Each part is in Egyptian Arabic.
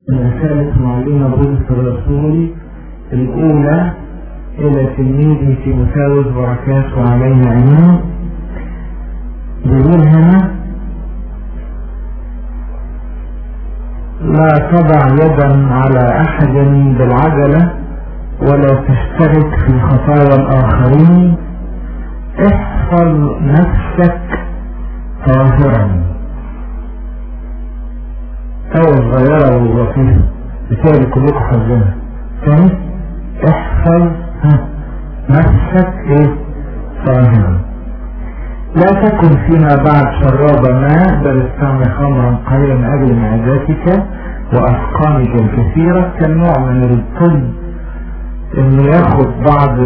رسالة معلمة بولس الرسول الأولى إلى تلميذه تيموثاوس بركاته عليه عينه بيقول هنا لا تضع يدا على أحد بالعجلة ولا تشترك في خطايا الآخرين احفظ نفسك طاهرا أول صغيرة ولطيفة بالتالي كلكم حافظينها تاني احفظ ها نفسك ايه طاهرا لا تكن فيما بعد شراب ماء بل استعمل خمرا قليلا من اجل معدتك وافقامك الكثيرة كالنوع من الطب انه ياخد بعض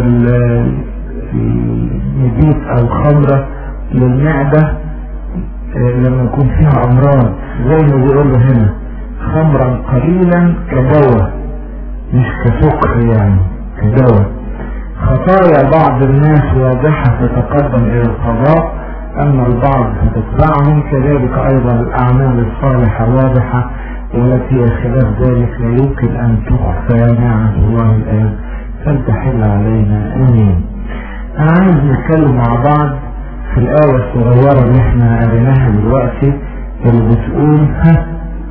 النبيت او خمرة للمعدة لما يكون فيها امراض زي ما بيقول له هنا خمرا قليلا كدواء مش كسكر يعني كدواء خطايا بعض الناس واضحة تتقدم الى القضاء اما البعض فتتبعهم كذلك ايضا الاعمال الصالحة واضحة والتي خلاف ذلك لا يمكن ان تخفى نعم الله الان فلتحل علينا امين انا عايز نتكلم مع بعض في الآية الصغيرة اللي احنا قريناها دلوقتي اللي بتقول ها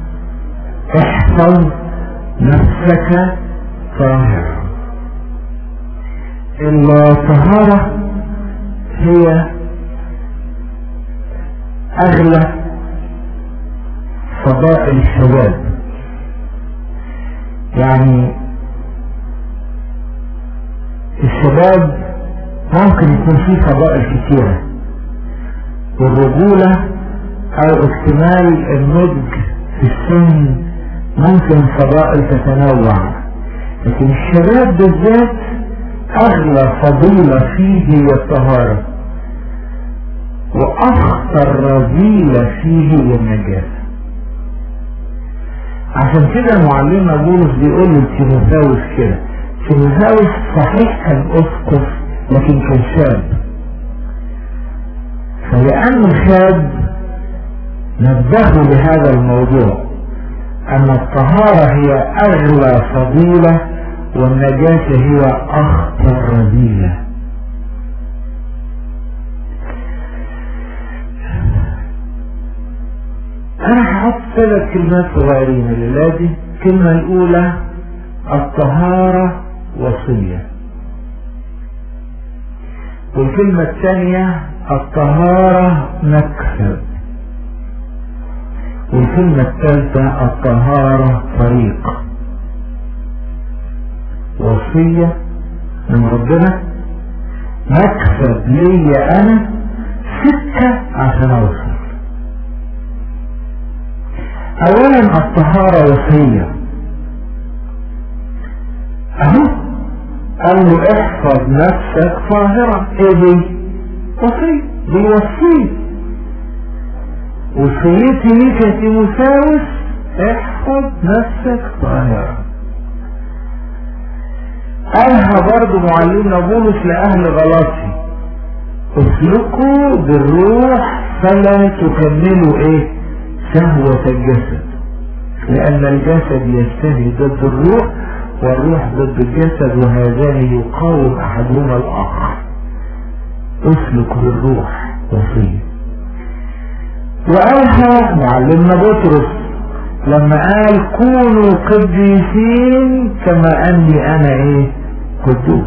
احفظ نفسك طاهرا الطهارة هي أغلى فضائل الشباب يعني الشباب ممكن يكون فيه فضائل كثيره والرجولة او اكتمال النضج في السن ممكن فضائل تتنوع لكن الشباب بالذات اغلى فضيلة فيه هي الطهارة واخطر رذيلة فيه هي النجاسة عشان كده معلمنا بولس بيقول لتيموثاوس كده تيموثاوس صحيح كان اسقف لكن كان شاب فلأن الشاب نبهوا لهذا الموضوع أن الطهارة هي أغلى فضيلة والنجاسة هي أخطر رذيلة أنا هحط ثلاث كلمات صغيرين الليلة دي الكلمة الأولى الطهارة وصية والكلمة الثانية الطهارة مكسب والكلمة الثالثة الطهارة طريق وصية من ربنا مكسب ليا انا سكة عشان اوصل اولا الطهارة وصية اهو قال له احفظ نفسك طاهرا ايه دي وصية دي وصية وصيتي ليك يا تيموثاوس احفظ نفسك طاهرا قالها برضو معلمنا بولس لأهل غلاطي اسلكوا بالروح فلا تكملوا ايه شهوة الجسد لأن الجسد يستهي ضد الروح والروح ضد الجسد وهذان يقاوم أحدهما الآخر اسلك بالروح وصية وقالها معلمنا بطرس لما قال كونوا قديسين كما اني انا ايه قدوس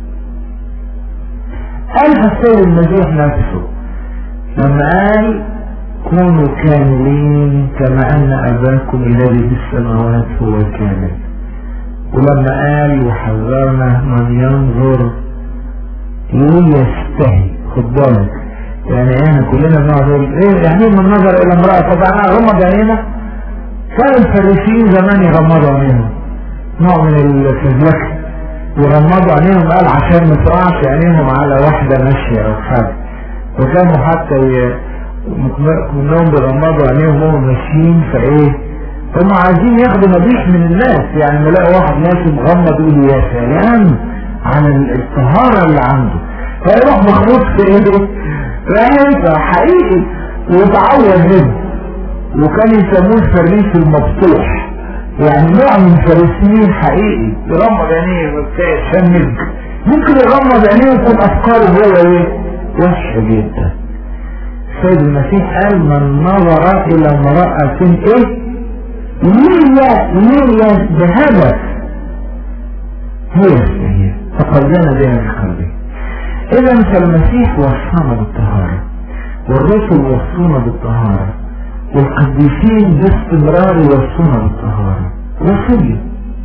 قالها السيد المسيح نفسه لما قال كونوا كاملين كما ان اباكم الذي في السماوات هو كامل ولما قال وحذرنا من ينظر يقول يستهي خد بالك يعني احنا كلنا بنقعد نقول ايه يعني من نظر الى امرأة طب انا غمض عينينا كان الفريسيين زمان يغمضوا عينيهم نوع من الفزلكة يغمضوا عينيهم قال عشان ما تقعش عينيهم على واحدة ماشية او حاجة وكانوا حتى ي... كلهم بيغمضوا عينيهم وهم ماشيين فايه هم عايزين ياخدوا مديح من الناس يعني لما يلاقوا واحد ماشي مغمض يقول يا سلام عن الطهارة اللي عنده فيروح مخبوط في ايده لا ينفع حقيقي ويتعود منه وكان يسموه الفريس المفتوح يعني نوع من الفلسطينيين حقيقي يغمض عينيه ويتشنج ممكن يغمض عينيه ويكون افكاره هو ايه وحشة جدا السيد المسيح قال من نظر الى امرأة ايه ليه ليه بهدف هي السيد فقدنا بها في قلبه اذا فالمسيح وصانا بالطهارة والرسل وصونا بالطهارة والقديسين باستمرار يوصونا بالطهارة وصية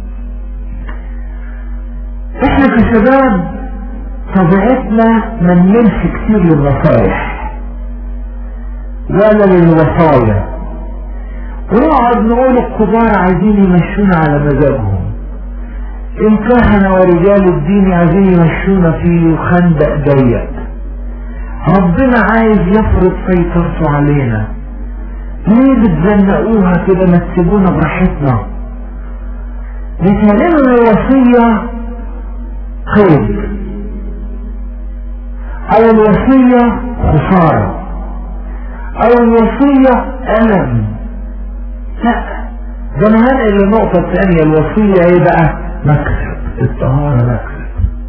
احنا كشباب طبيعتنا ما نمشي كتير للنصايح ولا للوصايا ونقعد نقول الكبار عايزين يمشونا على مزاجهم ان كهنة ورجال الدين عايزين يمشونا في خندق ضيق ربنا عايز يفرض سيطرته علينا ليه بتزنقوها كده ما تسيبونا براحتنا بتعلمنا الوصية خير او الوصية خسارة او الوصية ألم لا ده انا هنقل النقطة الثانية الوصية ايه بقى مكسب الطهارة مكسب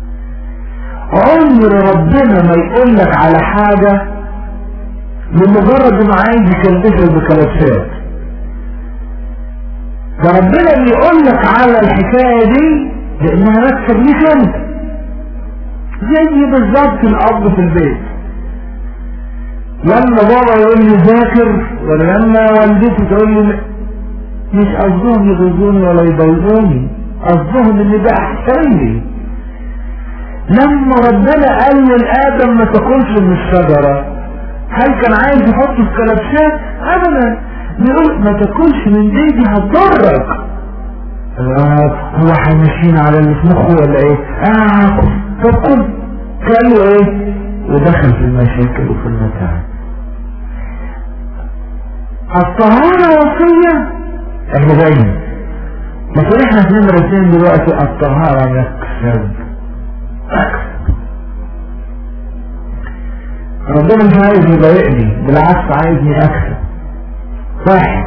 عمر ربنا ما يقول لك على حاجة لمجرد انه عايز يكلفك بكلبسات ده ربنا بيقول لك على الحكاية دي لانها مكسب ليك انت زي بالظبط الاب في البيت لما بابا يقول لي ذاكر ولا لما والدتي تقول لي مش قصدهم يغزوني ولا يضايقوني قصدهم ان ده احسن لي لما ربنا قال لادم ما تاكلش من الشجره هل كان عايز يحطه في كلبشات ابدا بيقول ما تاكلش من دي دي هتضرك هو هيمشينا على اللي في مخه ولا ايه اه طب كل قال له ايه ودخل في المشاكل وفي المتاعب الطهارة وصية احنا جايين لكن احنا في نمرتين دلوقتي الطهارة مكسب ربنا مش عايز يضايقني بالعكس عايزني اكسب واحد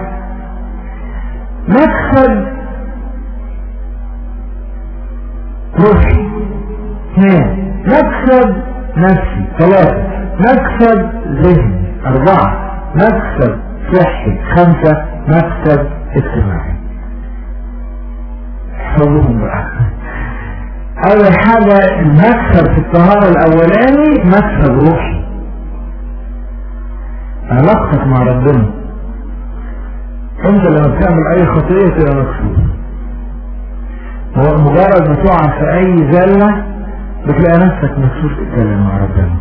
مكسب روحي اثنين مكسب نفسي ثلاثة مكسب ذهني أربعة مكسب صحي خمسة مكسب اجتماعي حفظهم بقى أول حاجة المكسب في الطهارة الأولاني مكسب روحي علاقتك مع ربنا انت لما بتعمل اي خطيئة تبقى مكسوب هو مجرد ما تقع في اي زلة بتلاقي نفسك مكسوف تتكلم مع ربنا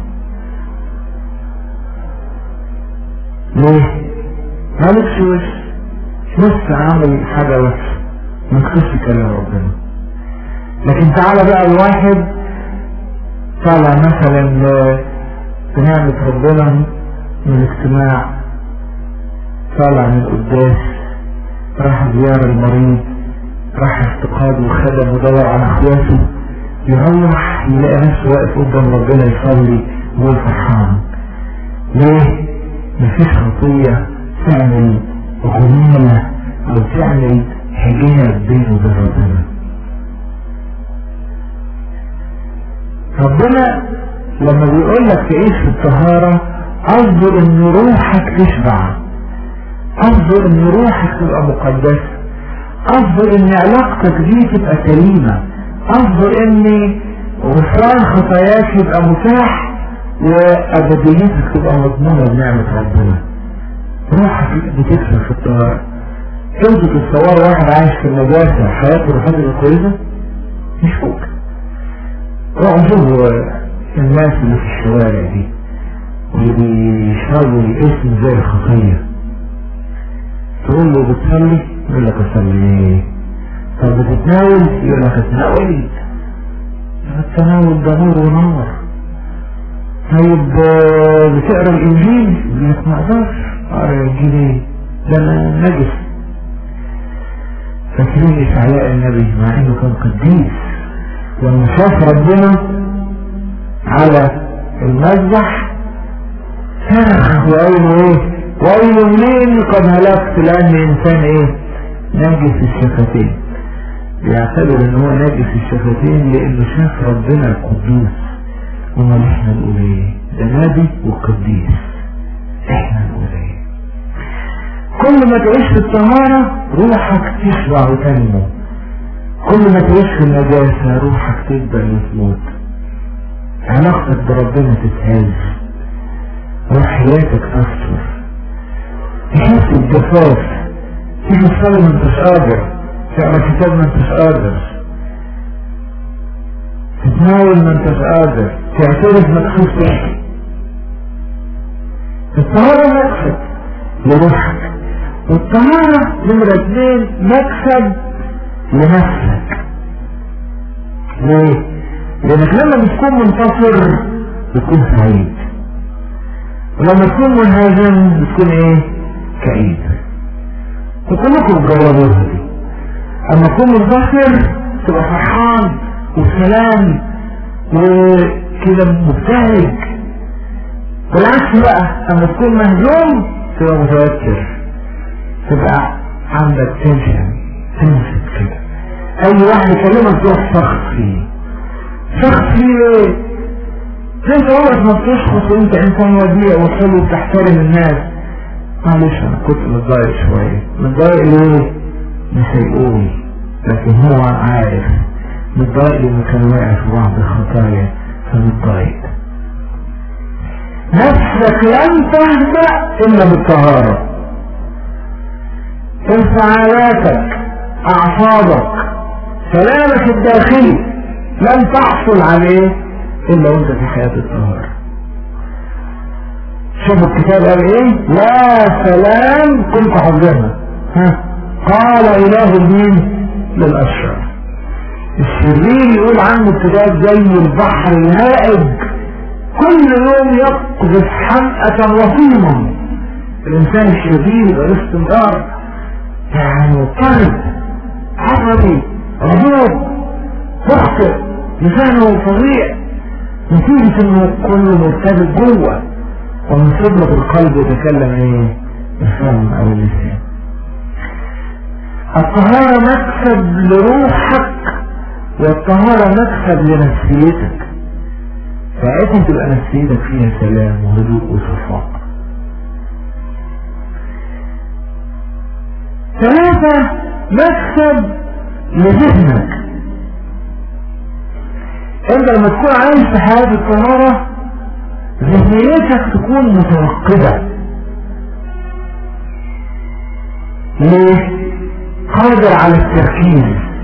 ليه؟ مالكش وش بص عامل حاجة وحشة مكسوف تكلم ربنا لكن تعالى بقى الواحد طالع مثلا بنعمة ربنا من اجتماع طالع من القداس راح زيارة المريض راح افتقاد وخدم ودور على اخواته يروح يلاقي نفسه واقف قدام ربنا يصلي وهو فرحان ليه؟ مفيش خطية تعمل غنيمة او تعمل حجاب بينه وبين ربنا ربنا لما بيقول لك تعيش في الطهارة قصده ان روحك تشبع قصده ان روحك تبقى مقدسة قصده ان علاقتك دي تبقى سليمة قصده ان غفران خطاياك يبقى متاح وابديتك تبقى مضمونة بنعمة ربنا روحك بتكسر في الطهارة انتوا تتصوروا واحد عايش في النجاسة حياته روحية كويسة مش ممكن روحوا شوفوا الناس اللي في الشوارع دي واللي بيشربوا الاسم زي الخطية تقول له بتصلي يقول لك اصلي طب بتتناول يقول لك اتناول التناول ده نور ونور طيب بتقرا الانجيل يقول لك ما اقدرش اقرا الانجيل ايه ده انا نجس فاكرين اشعياء النبي مع انه كان قديس لما شاف ربنا على المذبح صرخ وقال له ايه وقال له منين قد هلكت لاني انسان ايه ناجس الشفتين بيعتبر ان هو ناجس الشفتين لانه شاف ربنا القدوس امال احنا نقول ايه ده نبي وقديس احنا نقول ايه كل ما تعيش في الطهارة روحك تشبع وتنمو كل ما تعيش في النجاسة روحك تبدأ وتموت علاقتك بربنا تتهز روحياتك تكثر تحس بالجفاف تيجي تصلي ما انتش قادر تقرا كتاب ما انتش قادر تتناول ما انتش قادر تعترف مكسوف تحكي الطهارة مكسب لروحك والطهارة نمرة اثنين مكسب لنفسك ليه؟ لانك لما بتكون منتصر بتكون سعيد ولما تكون منهزم بتكون ايه كئيب وكلكم جربوها دي اما تكون منتصر تبقى فرحان وسلام وكده مبتهج بالعكس بقى اما تكون مهزوم تبقى متوتر تبقى عندك تنشن تنشن كده اي واحد يكلمك تروح سخط فيه سخط فيه ايه انت عمرك ما بتشخص وانت انسان وديع وحلو وبتحترم الناس معلش انا كنت متضايق شوية متضايق ليه مش هيقول لكن هو عارف متضايق لانه كان واقع في بعض الخطايا فمتضايق نفسك لن تهدأ الا بالطهارة انفعالاتك اعصابك سلامك الداخلي لن تحصل عليه الا وانت في حياة الطهارة شوف الكتاب قال ايه لا سلام كنت حافظها ها قال اله مين للاشرار الشرير يقول عنه الكتاب زي البحر الهائج كل يوم يقذف حمقة وطيما الانسان الشرير يبقى باستمرار يعني مضطرب عصبي غضوب مخطئ لسانه فظيع نتيجة انه كله مرتبط جوه ومن صدمة القلب يتكلم ايه الفم او اللسان الطهارة مكسب لروحك والطهارة مكسب لنفسيتك ساعتها تبقى نفسيتك فيها سلام وهدوء وصفاء ثلاثة مكسب لذهنك انت لما تكون عايش في حياة الطهارة ذهنيتك تكون متوقدة ليه؟ قادر على التركيز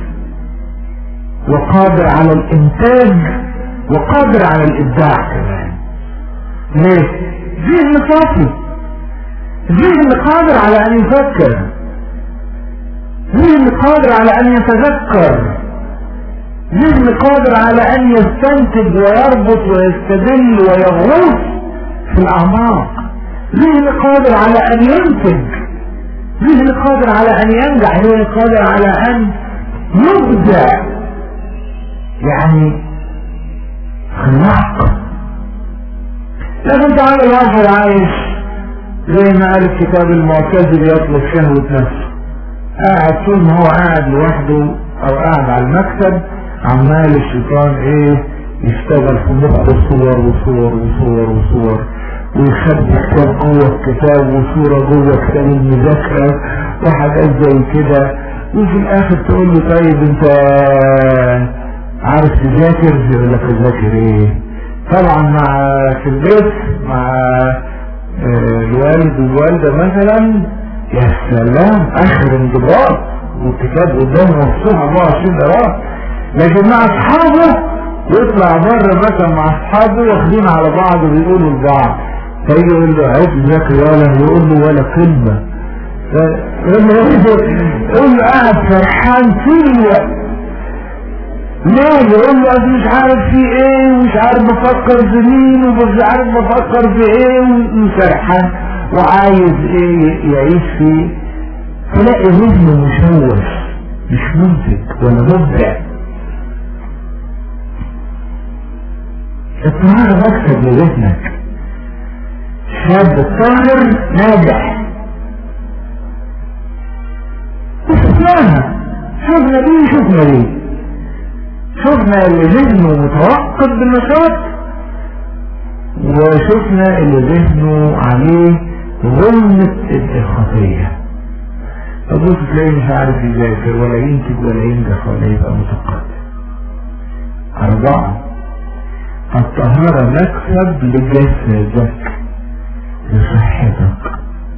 وقادر على الانتاج وقادر على الابداع كمان ليه؟ ذهن صافي ذهن قادر على ان يفكر ذهن قادر على ان يتذكر ذهن قادر على ان يستنتج ويربط ويستدل ويغوص في الاعماق ذهن قادر على ان ينتج ذهن قادر على ان ينجح ذهن قادر على ان يبدع يعني خلاق لكن تعالى الواحد عايش زي ما قال الكتاب المعتزل يطلب شهوة نفسه قاعد طول ما هو قاعد لوحده او قاعد على المكتب عمال الشيطان ايه يشتغل في مخه صور وصور وصور وصور ويخبي كتاب جوه الكتاب وصورة جوه كتاب المذاكرة وحاجات زي كده وفي الاخر تقول له طيب انت عارف تذاكر يقول لك اذاكر ايه طبعا مع في البيت مع الوالد والوالدة مثلا يا سلام اخر انضباط والكتاب قدامه مفتوح 24 دراسة لكن مع اصحابه يطلع بره مثلا مع اصحابه واخدين على بعض وبيقولوا لبعض فيجي يقول له عيب ذاكر ولا يقول له ولا كلمة يقول له قاعد فرحان طول الوقت ليه يقول له مش عارف في ايه ومش عارف بفكر في مين ومش عارف بفكر في ايه وسرحان وعايز ايه يعيش فيه تلاقي ذهنه مشوش مش منتج ولا مبدع الطهارة مكسب لذهنك شاب الطاهر ناجح شفنا دي شفنا دي شفنا اللي ذهنه متوقف بالنشاط وشفنا اللي ذهنه عليه ظلمة الخطية تبص تلاقي مش عارف يذاكر ولا ينتج ولا ينجح ولا يبقى متقدم أربعة الطهارة مكسب لجسدك لصحتك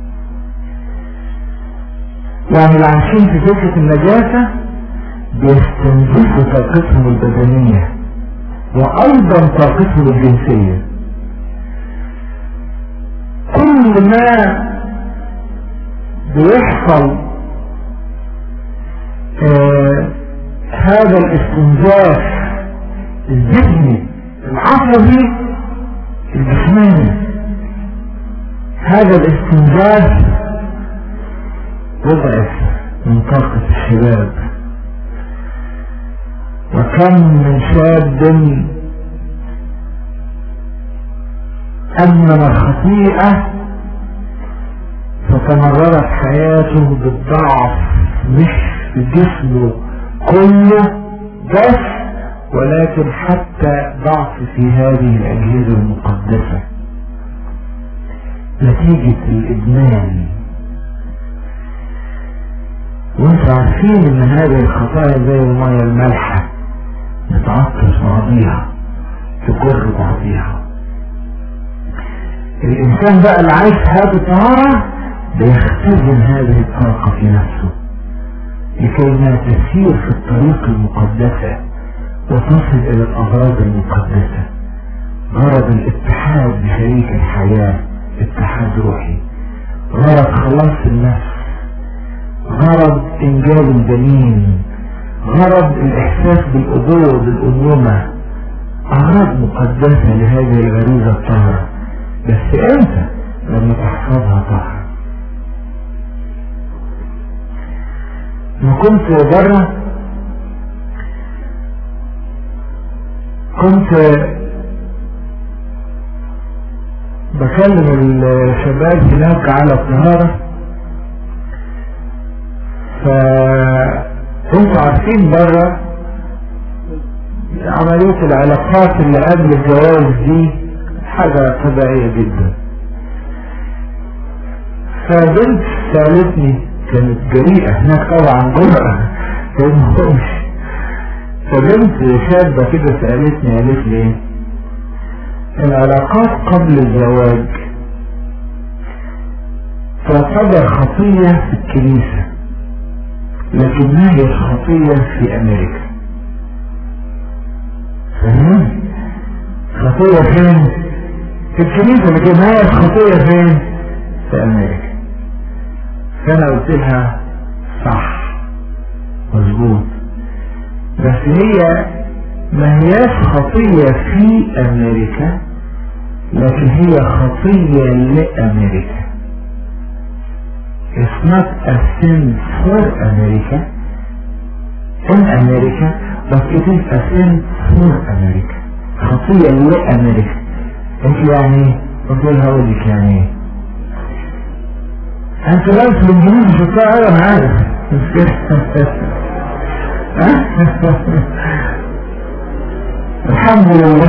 يعني اللي عايشين في فكرة النجاسة بيستنزفوا طاقتهم البدنية وأيضا طاقتهم الجنسية كل ما بيحصل آه هذا الاستنزاف الذهني العصبي الجسماني هذا الاستنزاف يضعف من طاقة الشباب وكم من شاب أمن الخطيئة فتمررت حياته بالضعف مش في جسمه كله بس ولكن حتى ضعف في هذه الأجهزة المقدسة نتيجة الإدمان وانتوا عارفين ان هذه الخطايا زي المية المالحة بتعطش بعضيها تجر بعضيها الانسان بقى اللي عايش هذه الطهارة بيختزن هذه الطاقة في نفسه لكي ما تسير في الطريق المقدسة وتصل الى الاغراض المقدسة غرض الاتحاد بشريك الحياة اتحاد روحي غرض خلاص النفس غرض انجاب البنين غرض الاحساس بالابوة بالامومة اغراض مقدسة لهذه الغريزة الطاهرة بس امتى لما تحفظها طاهرة ما كنت بره كنت بكلم الشباب هناك على الطهارة فانتوا عارفين بره عملية العلاقات اللي قبل الجواز دي حاجة طبيعية جدا فبنت سألتني كانت جريئة هناك طبعا جرأة فمهمش فبنت شابة كده سألتني قالت لي العلاقات قبل الزواج تعتبر خطية في الكنيسة لكنها هي خطية في أمريكا فاهمين؟ خطية فين؟ في الكنيسة لكن هي خطية فين؟ في أمريكا فأنا قلت لها صح مظبوط بس هي ما هياش خطية في أمريكا لكن هي خطية لأمريكا It's not a sin for America in America but it is a sin for America خطية لأمريكا انت يعني قلت لها اقول لك يعني ايه انت لو في الانجليزي شفتها ايوه انا عارف الحمد لله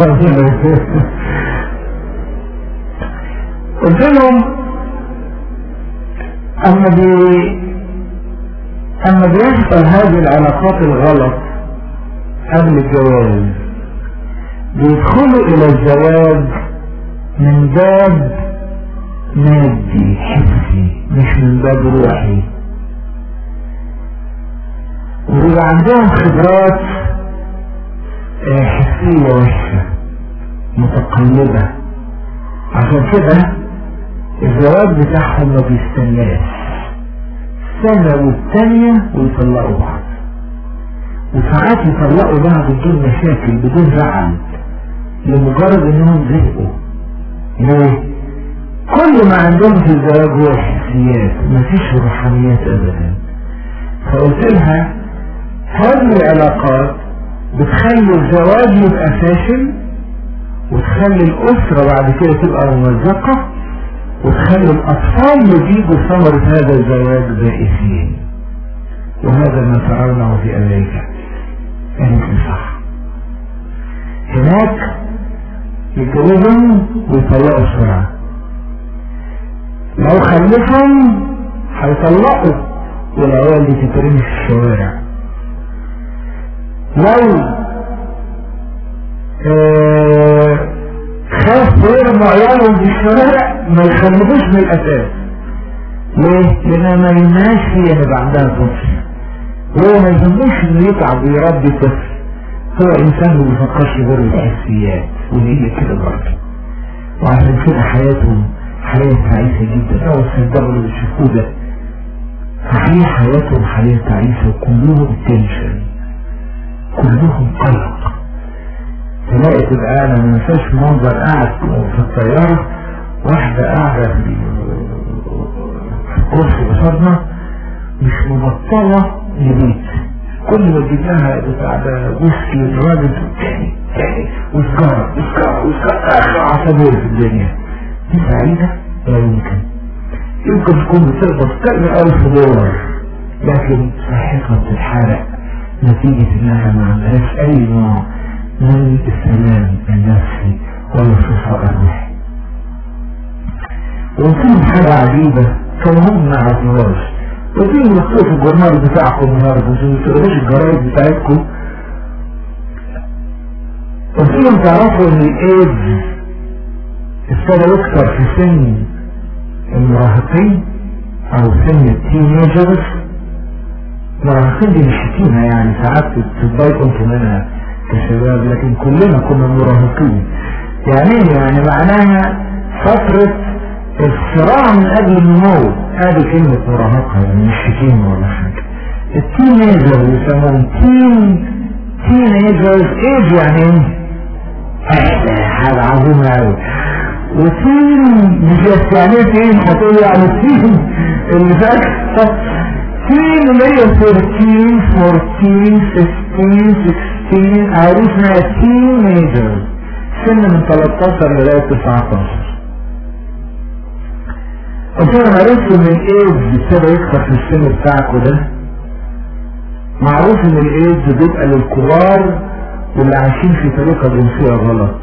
قلت لهم اما بي اما بيحصل هذه العلاقات الغلط قبل الجواز بيدخلوا الى الزواج من باب مادي حسي مش من باب روحي وبيبقى عندهم خبرات حسية وحشة متقلبة عشان كده الزواج بتاعهم ما بيستناش سنة والتانية ويطلقوا بعض وساعات يطلقوا بعض بدون مشاكل بدون زعل لمجرد انهم زهقوا ليه؟ كل ما عندهم في الزواج هو حسيات مفيش روحانيات ابدا فقلت لها هذه العلاقات بتخلي الزواج يبقى فاشل وتخلي الأسرة بعد كده تبقى ممزقة وتخلي الأطفال يجيبوا ثمرة هذا الزواج بائسين وهذا ما ترونه في أمريكا كانت صح هناك يتجوزهم ويطلقوا بسرعة لو خلفهم هيطلقوا والعيال دي تترمي في الشوارع لو آه، خاف يرموا عيالهم في الشوارع ما يخلفوش من الأساس ليه؟ لأن ما يمناش هي يبقى عندها طفل هو ما يهموش انه يتعب ويربي طفل هو انسان ما بيفكرش غير الحسيات وهي كده برضه وعشان كده حياتهم حياة تعيسة جدا أول صدقوا اللي بيشوفوه ده صحيح حياتهم حياة تعيسة وكلهم تنشن كلهم قلق تلاقي تبقى أنا ما ننساش منظر قاعد في الطيارة واحدة قاعدة في الكرسي قصادنا مش مبطلة لبيت كل ما تجيب لها بتاع ده ويسكي الراجل تاني تاني وسجارة وسجارة وسجارة آخر عصبية في الدنيا دي سعيدة لا يمكن يمكن تكون بتقبض كذا ألف دولار لكن صحتها بتتحرق نتيجة انها ما عندهاش اي نوع من السلام النفسي ولا الصفاء الروحي وفي حاجة عجيبة كمان ما عرفناهاش وفي مكتوب في الجورنال بتاعكم النهارده عشان ما تقروش الجرايد بتاعتكم وفيهم تعرفوا ان الايدز ابتدى يكثر في سن المراهقين او سن التينيجرز مراهقين دي مش شتيمة يعني ساعات تتضايقوا انتوا منها كشباب لكن كلنا كنا مراهقين يعني ايه يعني معناها فترة الصراع من اجل النمو هذه كلمة مراهقة يعني مش شتيمة ولا حاجة التينيجر يسمون تين تينيجرز ايج يعني ايه حاجة عظيمة اوي وتين مش بس يعني ايه تين هتقول يعني التين اللي فات تين اللي هي 13 14 15 16 عرفنا تينيجر سن من 13 لغاية 19 قلت لهم عرفتوا ان الايدز ابتدى يكثر في السن بتاعكم ده معروف ان الايدز بيبقى للكبار واللي عايشين في طريقة جنسية غلط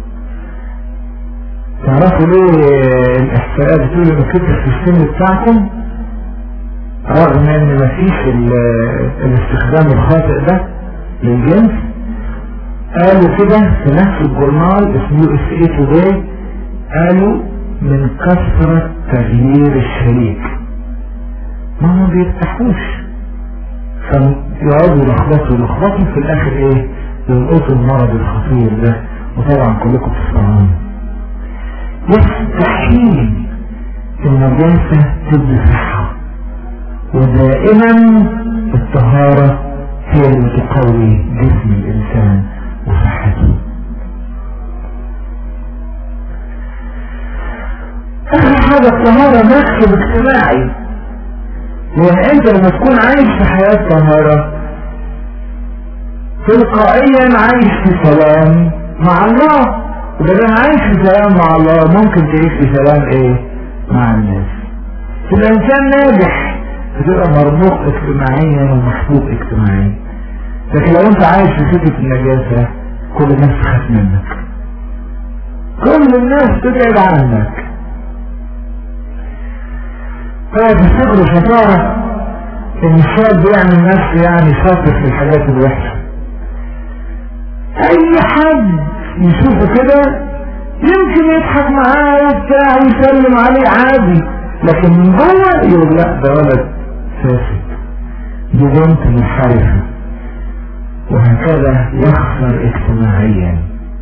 تعرفوا ليه الاحصائيات بتقول انه كتر في السن بتاعكم رغم ان مفيش الاستخدام الخاطئ ده للجنس قالوا كده في نفس الجورنال اسمه اس اي توداي قالوا من كثرة تغيير الشريك ما هم بيرتاحوش فيقعدوا يلخبطوا يلخبطوا في الاخر ايه يلقطوا المرض الخطير ده وطبعا كلكم تسمعون يستحيل النجاسة تدي صحة ودائما الطهارة هي اللي تقوي جسم الإنسان وصحته اخر حاجة الطهارة مكسب اجتماعي لان انت لما تكون عايش في حياة طهارة تلقائيا عايش في سلام مع الله وبدل عايش في سلام مع الله ممكن تعيش في سلام ايه مع الناس تبقى انسان ناجح بتبقى مرموق اجتماعيا ومحبوب اجتماعيا لكن لو انت عايش في سكة النجاسة كل الناس تخاف منك كل الناس تبعد عنك فتفتكروا شطارة ان الشاب بيعمل نفسه يعني شاطر في الحاجات الوحشة اي حد يشوفه كده يمكن يضحك معاه وبتاع ويسلم عليه عادي لكن من جوه يقول لا ده ولد فاسد دي بنت منحرفة وهكذا يخسر اجتماعيا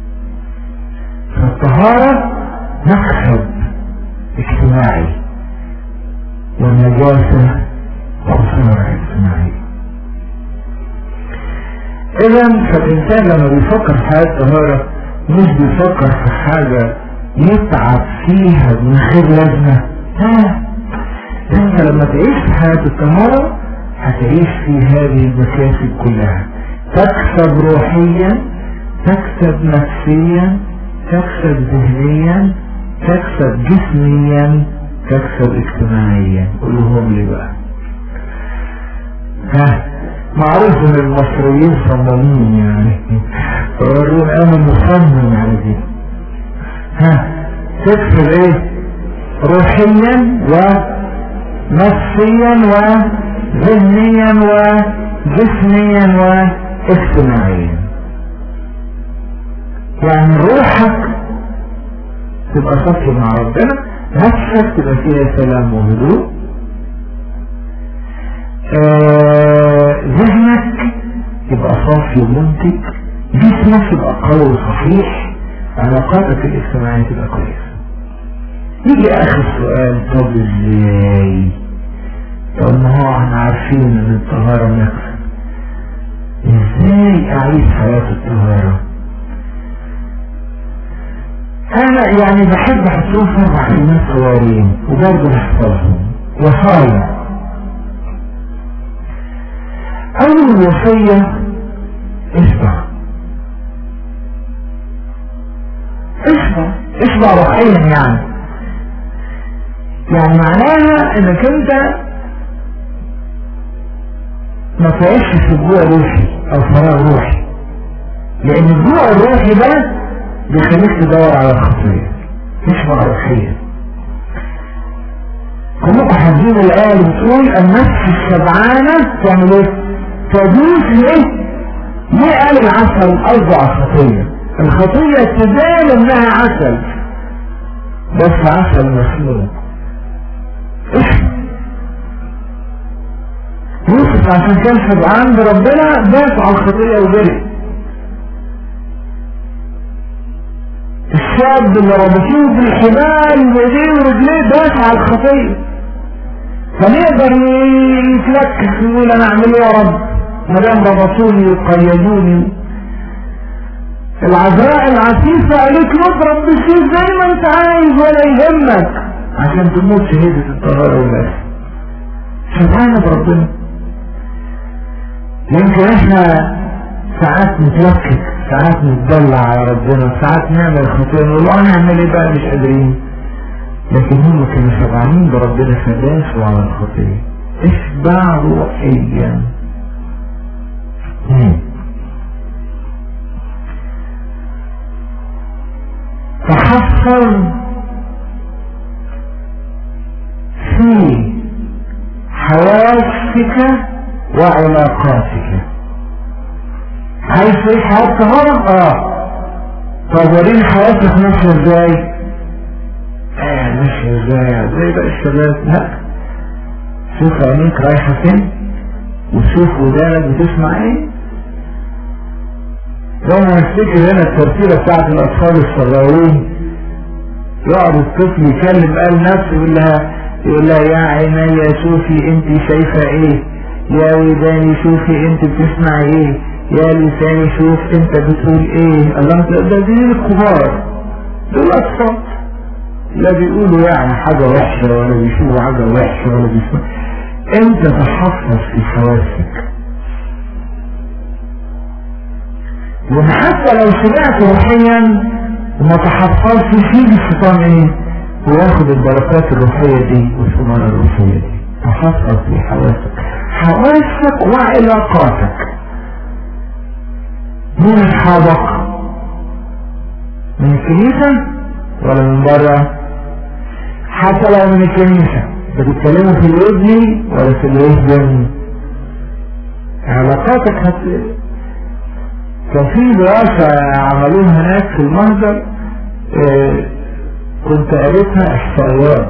فالطهارة مكسب اجتماعي والنجاسة خسارة اجتماعية اذا فالانسان لما بيفكر في حياة الطهارة مش بيفكر في حاجة يتعب فيها من غير لازمة لا انت لما تعيش في حياة الطهارة هتعيش في هذه المكاسب كلها تكسب روحيا تكسب نفسيا تكسب ذهنيا تكسب جسميا تكسب اجتماعيا قولهم لي بقى ها معروف ان المصريين صمامين يعني فورون انا مصمم على دي ها تكسب ايه روحيا ونفسيا وذهنيا وجسميا واجتماعيا يعني روحك تبقى صفي مع ربنا نفسك تبقى فيها سلام وهدوء آه، ذهنك يبقى صافي ومنتج جسمك يبقى قوي وصحيح علاقاتك الاجتماعية تبقى كويسة يجي اخر سؤال طب ازاي طب ما هو احنا عارفين ان الطهارة نقص ازاي اعيش حياة الطهارة انا يعني بحب احطهم في اربع كلمات صغيرين وبرضه بحفظهم وصايا اول وصية اشبع اشبع اشبع روحيا يعني يعني معناها انك انت ما تعيش في الجوع روحي او فراغ روحي لان الجوع الروحي ده بيخليك تدور على الخطية تشبع روحيا كلكم حافظين الآية اللي بتقول النفس الشبعانة تعمل ايه؟ تدوس ليه؟ ليه قال العسل أرجع الخطية؟ الخطية تبان انها عسل بس عسل مسموم يوسف عشان كان شبعان بربنا داس على الخطية وجري الشاب اللي ربطوه بالحبال بايديه ورجليه داس على الخطية فنقدر يتلكس ويقول انا اعمل ايه يا رب ما دام ربطوني وقيدوني العذراء العفيفة قالت له اضرب بالسيف زي ما انت عايز ولا يهمك عشان تموت شهيدة الطهارة والناس سبحانه بربنا يمكن احنا ساعات نتلكك ساعات نتدلع على ربنا ساعات نعمل خطيئة نقول له هنعمل ايه بقى مش قادرين لكن هم كانوا شبعانين بربنا فداسوا على الخطيئة اشبع روحيا تحصل في حواسك وعلاقاتك عايز تعيش حياة طهارة؟ اه طب وريني حياتك ماشية ازاي؟ اه ماشية ازاي؟ زي بقى الشباب لا شوف عينيك رايحة فين وشوف ودانك بتسمع ايه لما نفتكر هنا الترتيبة بتاعت الأطفال الصغيرين يقعد الطفل يكلم قال نفسه يقول لها يقول لها يا عيني شوفي انت شايفة ايه يا وداني شوفي انت بتسمع ايه يا لساني شوف انت بتقول ايه الله ده دي الكبار دول اطفال لا بيقولوا يعني حاجة وحشة ولا بيشوفوا حاجة وحشة ولا بيسمعوا انت تحفظ في حواسك وحتى لو سمعت روحيا وما تحفظش فيه الشيطان ايه وياخد البركات الروحية دي والثمار الروحية دي تحفظ في حواسك حواسك وعلاقاتك مين اصحابك من الكنيسة ولا من بره حتى لو من الكنيسة بتتكلموا في الودن ولا في الوزن علاقاتك هت... كان في دراسة عملوها هناك في المنظر اه كنت قريتها احصائيات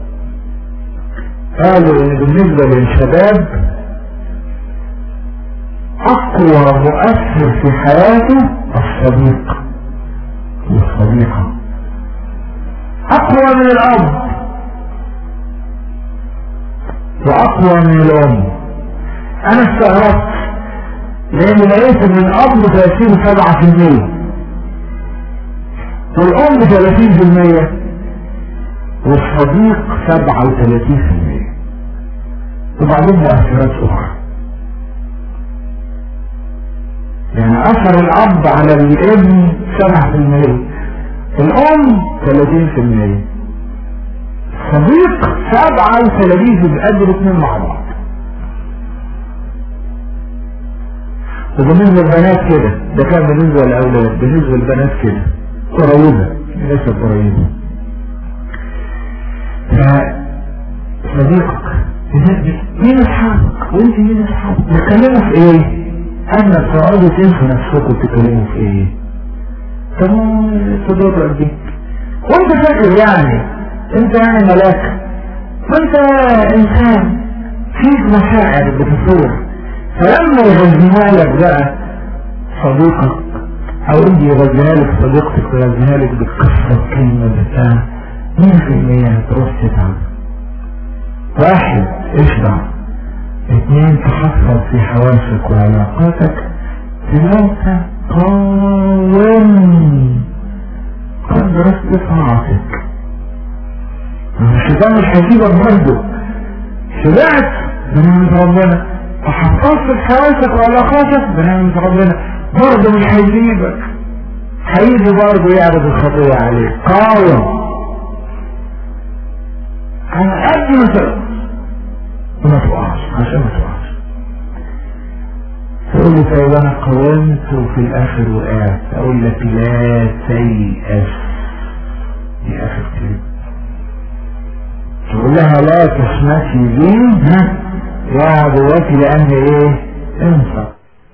قالوا ان بالنسبة للشباب اقوى مؤثر في حياته الصديق والصديقة اقوى من الاب واقوى من الام انا استغربت لان لقيت ان الاب تأثيره سبعة في المية والام ثلاثين في المية والصديق سبعة وثلاثين في المية وبعدين مؤثرات اخرى يعني اثر الاب على الابن سبعة في المية الام ثلاثين في المية صديق سبعة وثلاثين في قدر اتنين مع بعض وبالنسبة للبنات كده ده كان بالنسبة للأولاد بالنسبة للبنات كده قريبة لسه قريبة فصديقك مين اصحابك وانت مين اصحابك بتتكلموا في ايه اما تقعدوا تنسوا نفسكم تتكلموا في ايه طب صديقك دي وانت فاكر يعني انت يعني ملاك وانت انسان فيك مشاعر بتثور فلما يغذيها لك بقى صديقك او انت يغذيها لك صديقتك ويغذيها لك بالقصة الكلمة بتاع مين في المية تروح تتعب واحد اشبع اثنين تحفظ في حواسك وعلاقاتك ثلاثة قاوم قدر استطاعتك الشيطان مش هيسيبك برضه شبعت بنعمة ربنا تحفظت في حواسك وعلاقاتك بنعمة ربنا برضه مش هيسيبك هيجي برضه يعرض الخطية عليك قاوم على قد ما تقدر وما تقعش عشان ما تقعش تقول لي طيب انا قاومت وفي الاخر وقعت اقول لك لا تيأس دي اخر كلمة تقول لها لا تشمتي بي ها يا عدواتي لان ايه انسى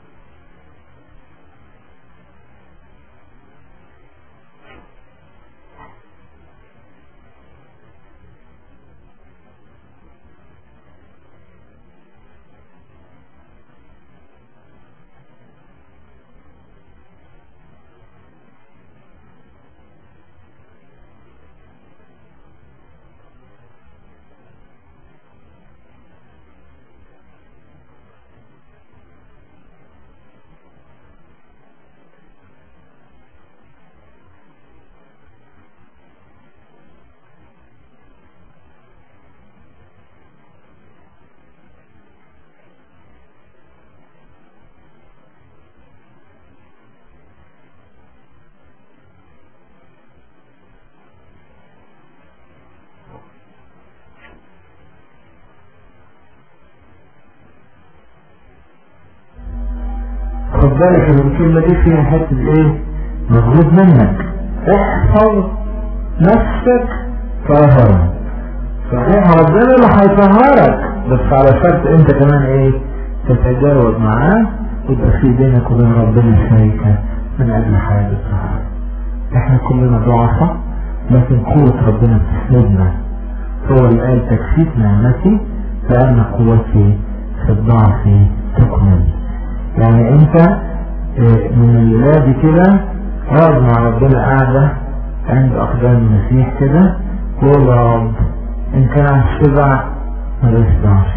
خد بالك ان الكلمة دي فيها حتة ايه مطلوب منك احفظ نفسك طهرا صحيح ربنا اللي هيطهرك بس على شرط انت كمان ايه تتجاوب معاه يبقى في بينك وبين ربنا شركة من اجل حياة الطهارة احنا كلنا ضعفاء لكن قوة ربنا بتسندنا هو اللي قال تكفيك نعمتي فأن قوتي في الضعف تكمل يعني انت من الولاد كده اقعد مع ربنا قاعدة عند اقدام المسيح كده قول يا رب ان كان على الشبع ما بشبعش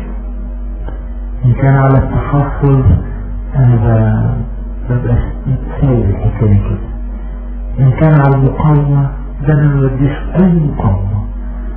ان كان على التحفظ انا ببقى سايب الحكاية كده ان كان على المقاومة ده انا ما بديش اي مقاومة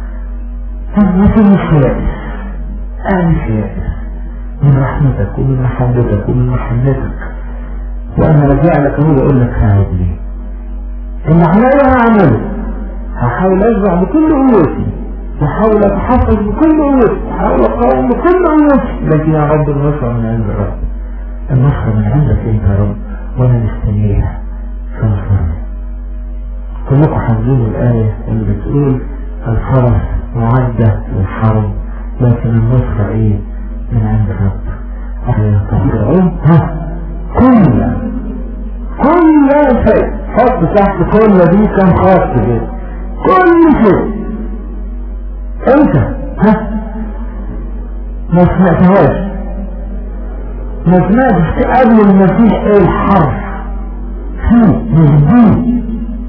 طب ما في مش يائس انا مش يائس من رحمتك ومن محبتك ومن محبتك وانا رجع لك اهو بقول لك ساعدني اللي عليا هعمله هحاول اشبع بكل قوتي وحاول اتحفظ بكل قوتي وحاول اقاوم بكل قوتي لكن يا رب النصر من عند الرب النصر من عندك انت يا رب وانا مستنيها فانصرني كلكم حافظين الآية اللي بتقول الفرس معدة للحرب لكن النصر ايه من عند الرب يستطيعون ها كل كل شيء حط تحت كل دي كم خط كده كل شيء انت ها ما سمعتهاش ما سمعتش قبل المسيح ايه الحرف في مجدود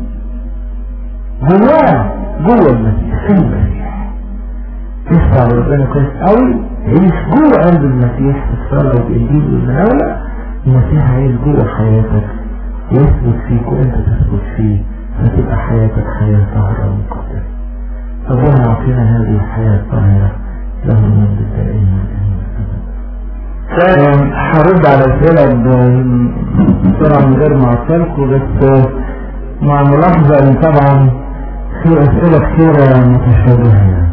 جواه جوه المسيح في المسيح تسمع ربنا كويس قوي عيش جوه قلب المسيح في الصلاة والإنجيل والمناولة المسيح عايش جوه حياتك يثبت فيك وانت تثبت فيه فتبقى حياتك حياة طاهرة ومقدسة ربنا يعطينا هذه الحياة الطاهرة له المجد الدائم هرد على الأسئلة بسرعة من غير ما أعطلكم بس مع ملاحظة إن طبعا في أسئلة كثيرة متشابهة يعني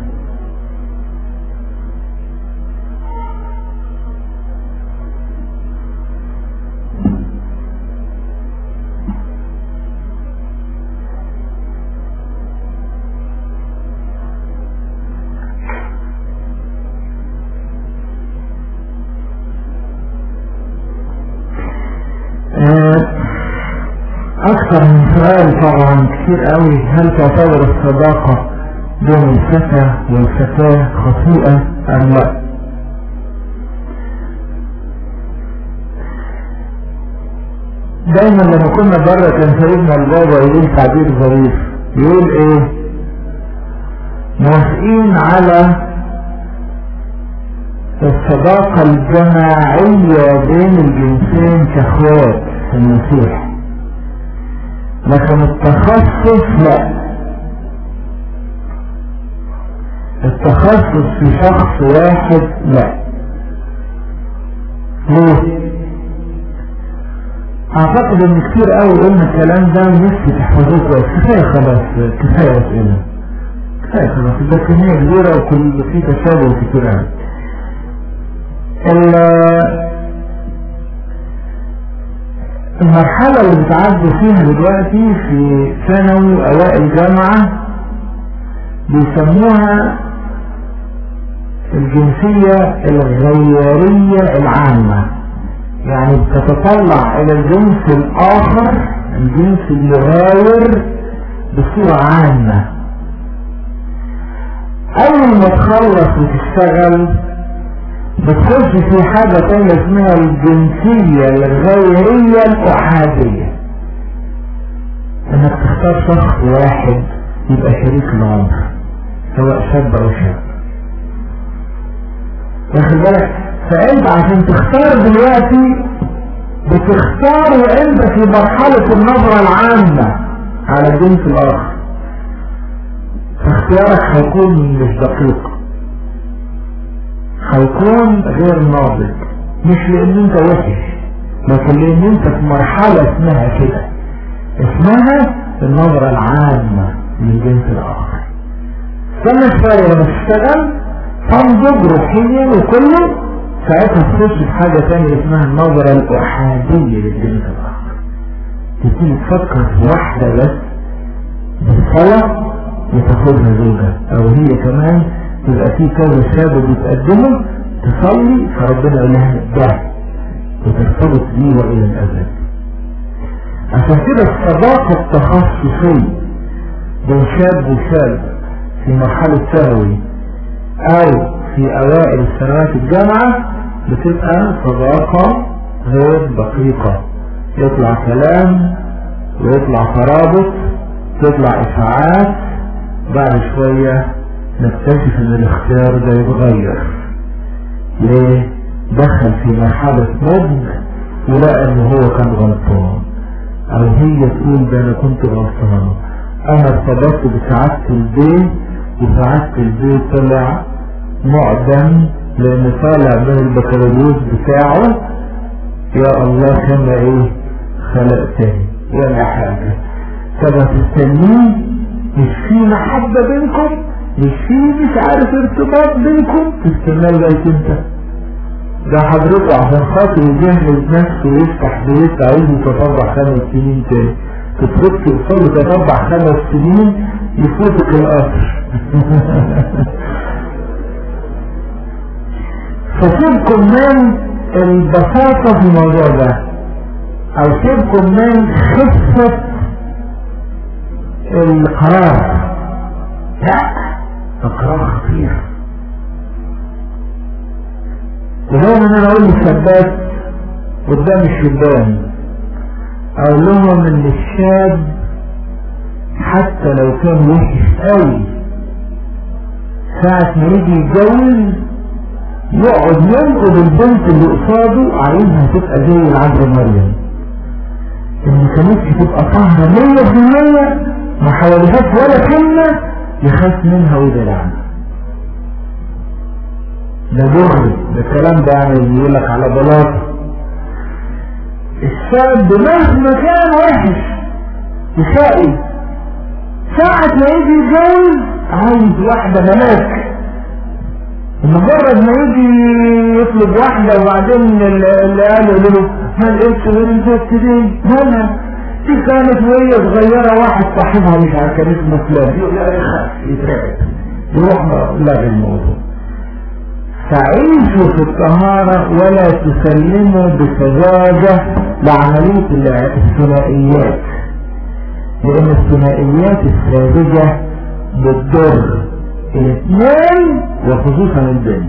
اكثر من سؤال طبعا كتير قوي هل تعتبر الصداقة بين الفتى والفتاة خطيئة ام لا دايما لما كنا بره كان سيدنا البابا يقول تعبير ظريف يقول ايه موافقين على الصداقة الجماعية بين الجنسين كاخوات في المسيح لكن التخصص لا التخصص في شخص واحد لا ليه اعتقد ان كتير قوي قلنا الكلام ده ونفسي تحفظوه كويس كفايه خلاص كفايه اسئله كفايه خلاص البكتيريا كبيره وكل في تشابه كتير قوي المرحلة اللي بتعدوا فيها دلوقتي في ثانوي اوائل جامعة بيسموها الجنسية الغيرية العامة يعني بتتطلع الى الجنس الاخر الجنس الغاير بصورة عامة اول ما تخلص وتشتغل بتخش في حاجة تانية اسمها الجنسية الغيرية الأحادية انك تختار شخص واحد يبقى شريك العمر سواء شاب او شاب واخد بالك فانت عشان تختار دلوقتي بتختار وانت في مرحلة النظرة العامة على الجنس الاخر فاختيارك هيكون مش دقيق هيكون غير ناضج مش لان انت وحش لكن لان انت في مرحلة اسمها كده اسمها النظرة العامة للجنس الاخر استنى شوية لما تشتغل تنضج روحيا وكله ساعتها تخش في حاجة تانية اسمها النظرة الأحادية للجنس الآخر تبتدي تفكر في واحدة بس بالصلاة وتاخدها زوجة أو هي كمان يبقى في كذا شاب بيتقدموا تصلي فربنا يقول لها ده وترتبط بيه والى الابد عشان كده الصداقة التخصصية بين شاب وشاب في مرحلة ثانوي او في اوائل سنوات الجامعة بتبقى صداقة غير دقيقة يطلع كلام ويطلع ترابط تطلع اشاعات بعد شوية نكتشف ان الاختيار ده يتغير ليه دخل في مرحلة نضج ولقى ان هو كان غلطان او هي تقول ده انا كنت غلطان انا ارتبطت بسعادة البيت وسعادة البيت طلع معدم لان طالع من البكالوريوس بتاعه يا الله كما ايه خلقتني ولا حاجة طب تستنيه مش في محبة بينكم مش في مش عارف ارتباط بينكم تستنى لغاية انت ده حضرته عشان خاطر يجهز نفسه ويفتح بيت عايز يتطبع خمس سنين تاني تترك يوصل تتطبع خمس سنين يفوتك القطر فسيبكم من البساطة في الموضوع ده او سيبكم من خفة القرار لا القرار خطير ودايما انا اقول للشباب قدام الشبان اقول لهم ان الشاب حتى لو كان وحش قوي ساعة ما يجي يتجوز يقعد ينقض البنت اللي قصاده عايزها تبقى زي العذراء مريم ان كانتش تبقى طاهرة مية في المية ما حواليهاش ولا كلمة يخاف منها ويدلعها ده بغض ده الكلام ده يعني يقول لك على بلاطة الشاب مهما كان وحش يشقي ساعة ما يجي يتجوز عايز واحدة ملاك مجرد ما يجي يطلب واحدة وبعدين اللي قال له ما لقيتش غير البت دي مالها دي كانت وهي صغيرة واحد صاحبها مش عارف كان اسمه فلان يقول لا يخاف يترعب يروح لغي الموضوع فعيشوا في الطهارة ولا تسلموا بسذاجة لعملية الثنائيات لان الثنائيات الساذجة بتضر الاثنين وخصوصا البنت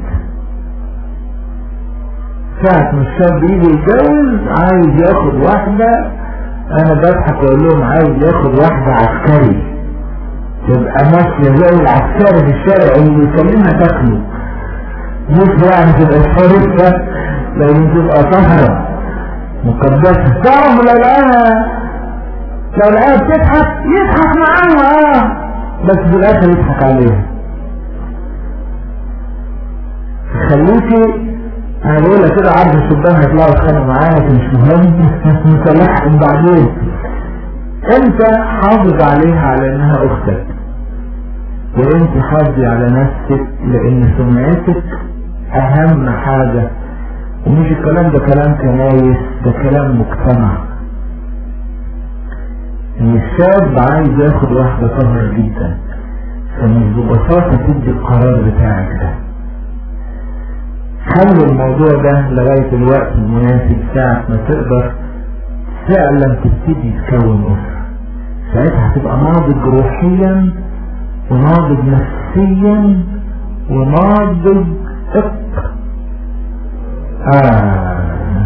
ساعة ما الشاب يجي يتجوز عايز ياخد واحدة انا بضحك واقول لهم عايز ياخد واحدة عسكري تبقى ماشية زي العسكري في الشارع اللي يكلمها تاكله مش يعني تبقى شريفة لازم تبقى طهرة مقدسة تعرف لو لقاها لو لقاها بتضحك يضحك معاها اه بس في الاخر يضحك عليها خليكي انا بقول لك كده عرض الشبان هيطلعوا يتخانقوا معايا مش مهم نصلحهم بعدين انت حافظ عليها على انها اختك وانت حافظي على نفسك لان سمعتك اهم حاجة ومش الكلام ده كلام كنايس ده كلام مجتمع ان الشاب عايز ياخد واحدة طاهرة جدا فمش ببساطة تدي القرار بتاعك ده خلي الموضوع ده لغاية الوقت المناسب ساعة ما تقدر فعلا تبتدي تكون أسرة ساعتها هتبقى ناضج روحيا وناضج نفسيا وناضج اق آه.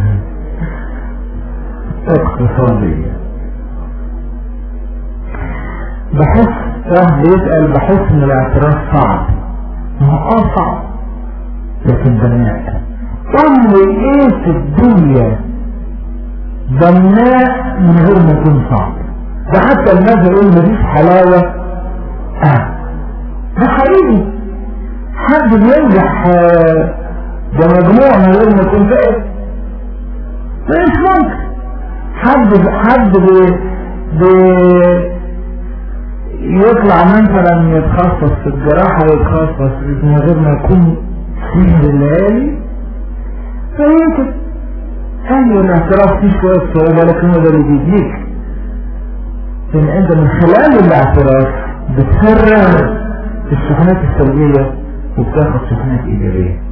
اقتصاديا بحس اه بيسأل بحس ان الاعتراف صعب ما هو اه صعب لكن بناء طم ايه في الدنيا بناء من غير ما يكون صعب ده حتى الناس يقول مفيش حلاوة اه ده حقيقي حد بينجح آه، بمجموع من غير ما يكون فائد مش ممكن حد حد بي بي يطلع مثلا يتخصص في الجراحة ويتخصص من غير ما يكون فيه الليالي فيمكن أيوة الاعتراف فيه شوية صعوبة لكن هو ده اللي بيديك لأن أنت من خلال الاعتراف بتفرغ الشحنات السلبية وبتاخد شحنات إيجابية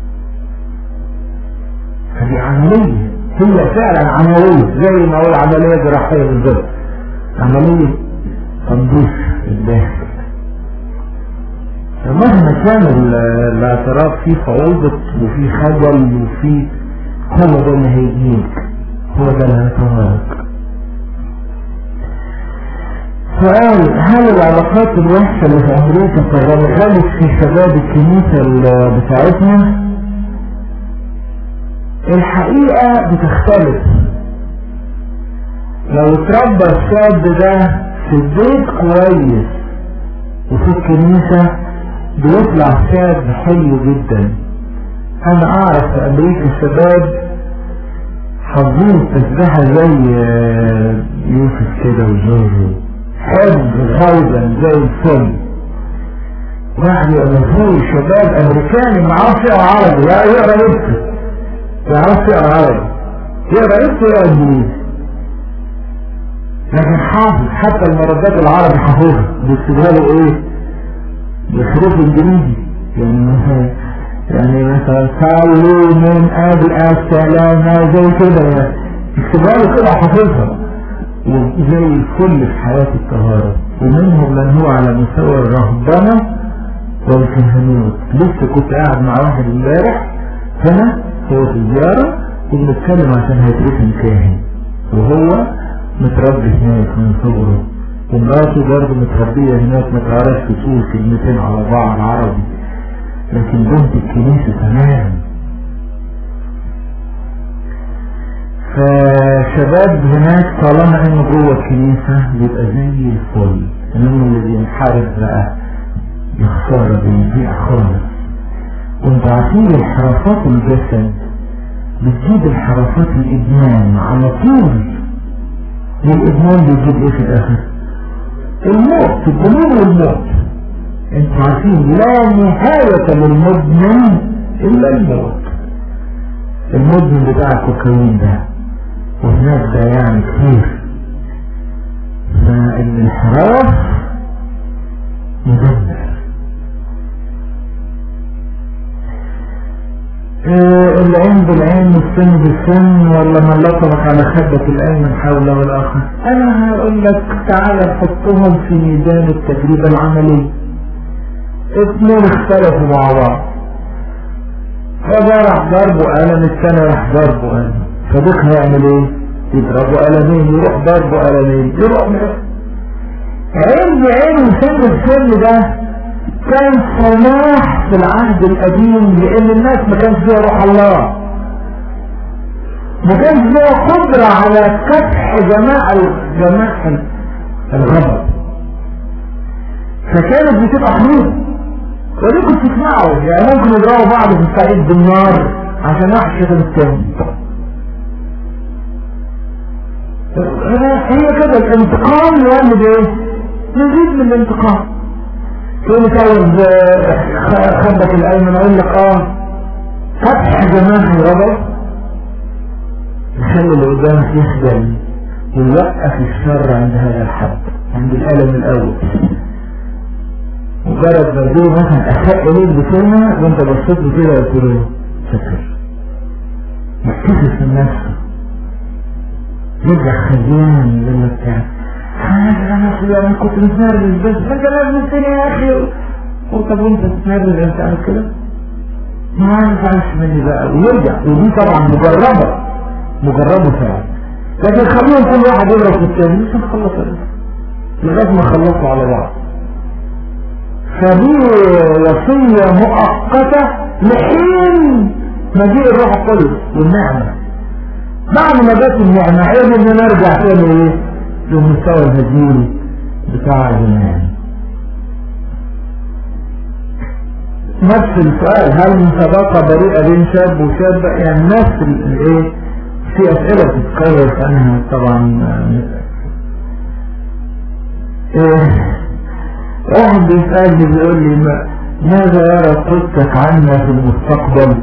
هذه عملية هي فعلا عملية زي ما هو عملية جراحية بالظبط عملية تنظيف الداخل مهما كان ال- الاعتراف فيه صعوبة وفيه خجل وفيه هو ده اللي هيجيك هو ده اللي هيطهرك سؤال هل العلاقات الوحشة اللي في أمريكا تغلغلت في شباب الكنيسة ال- بتاعتنا؟ الحقيقة بتختلف لو اتربى الشاب ده في البيت كويس وفي الكنيسة بيطلع شاب حلو جدا انا اعرف في امريكا شباب حافظين التسبيحة زي آه، يوسف كده وجورجو حب غالبا زي الفل واحد يبقى مفهوم شباب امريكاني ما عرفش يقرا عربي لا يقرا يكتب ما يعرفش يقرا عربي يقرا يكتب يقرا انجليزي لكن حافظ حتى المردات العربي حافظها بيكتبها له ايه بحروف انجليزي يعني مثلا يعني مثلا صلوا من اجل السلامة زي كده يعني يكتبها له كده حافظها وزي الكل في حياة الطهارة ومنهم من هو على مستوى الرهبنة والكهنوت لسه كنت قاعد مع واحد امبارح هنا هو في زيارة وبنتكلم عشان هيترسم كاهن وهو متربي هناك من صغره ومراته برضه متربية هناك ما تعرفش تقول كلمتين على بعض عربي لكن بنت الكنيسة تمام فشباب هناك طالما انه جوه الكنيسة بيبقى زي الفل انما اللي بينحرف بقى يخسر بيضيع خالص وانت عارفين الحركات الجسد بتجيب الحركات الادمان على طول والادمان بيجيب ايه في الاخر الموت الجنون والموت انتوا عارفين لا نهاية للمدمن الا الموت المدمن بتاع الكوكايين ده وهناك ده يعني كتير فالانحراف مدمر آه، العين بالعين والسن بالسن ولا من لطمك على خدك الأيمن حول والآخر أنا هقول لك تعالى نحطهم في ميدان التجربة العملية اثنين اختلفوا مع بعض فده راح ضربه قلم الثاني راح ضربه قلم فدوك هيعمل ايه؟ يضربوا قلمين يروح ضربه قلمين يروح عين بعين وسن السن ده كان سماح في العهد القديم لان الناس ما كانش فيها روح الله ما كانش فيها قدرة على كبح جماع جماع الغضب فكانت بتبقى حروب وليكم تسمعوا يعني ممكن يضربوا بعض في الصعيد بالنار عشان واحد شتم التاني هي كده الانتقام يولد ايه؟ يزيد من الانتقام تقول لي طيب خدك الايمن اقول لك اه فتح جماح الغضب يخلي اللي قدامك يخجل ويوقف الشر عند هذا الحد عند الالم الاول مجرد ما يجيبوا مثلا اساء اليك بكلمه وانت بصيت له كده قلت له فكر يكتشف من نفسه يرجع خزيان يقول لك انا انا انا كنت متنرفز بس انت نرفزتني يا اخي طب وانت تتنرفز انت عارف كده ما ينفعش مني بقى ويرجع ودي طبعا مجربه مجربه فعلا لكن خليهم كل واحد يضرب في الثاني مش هنخلص لغايه ما خلصوا على بعض فدي وصيه مؤقته لحين مجيء الروح القدس والنعمه بعد ما جت النعمه عيب ان نرجع تاني ايه لمستوى الهزيل بتاع زمان نفس السؤال هل من صداقة بريئة بين شاب وشاب يعني نفس الايه في اسئلة بتتكرر عنها طبعا ايه واحد بيسألني بيقول لي ماذا يرى قدسك عنا في المستقبل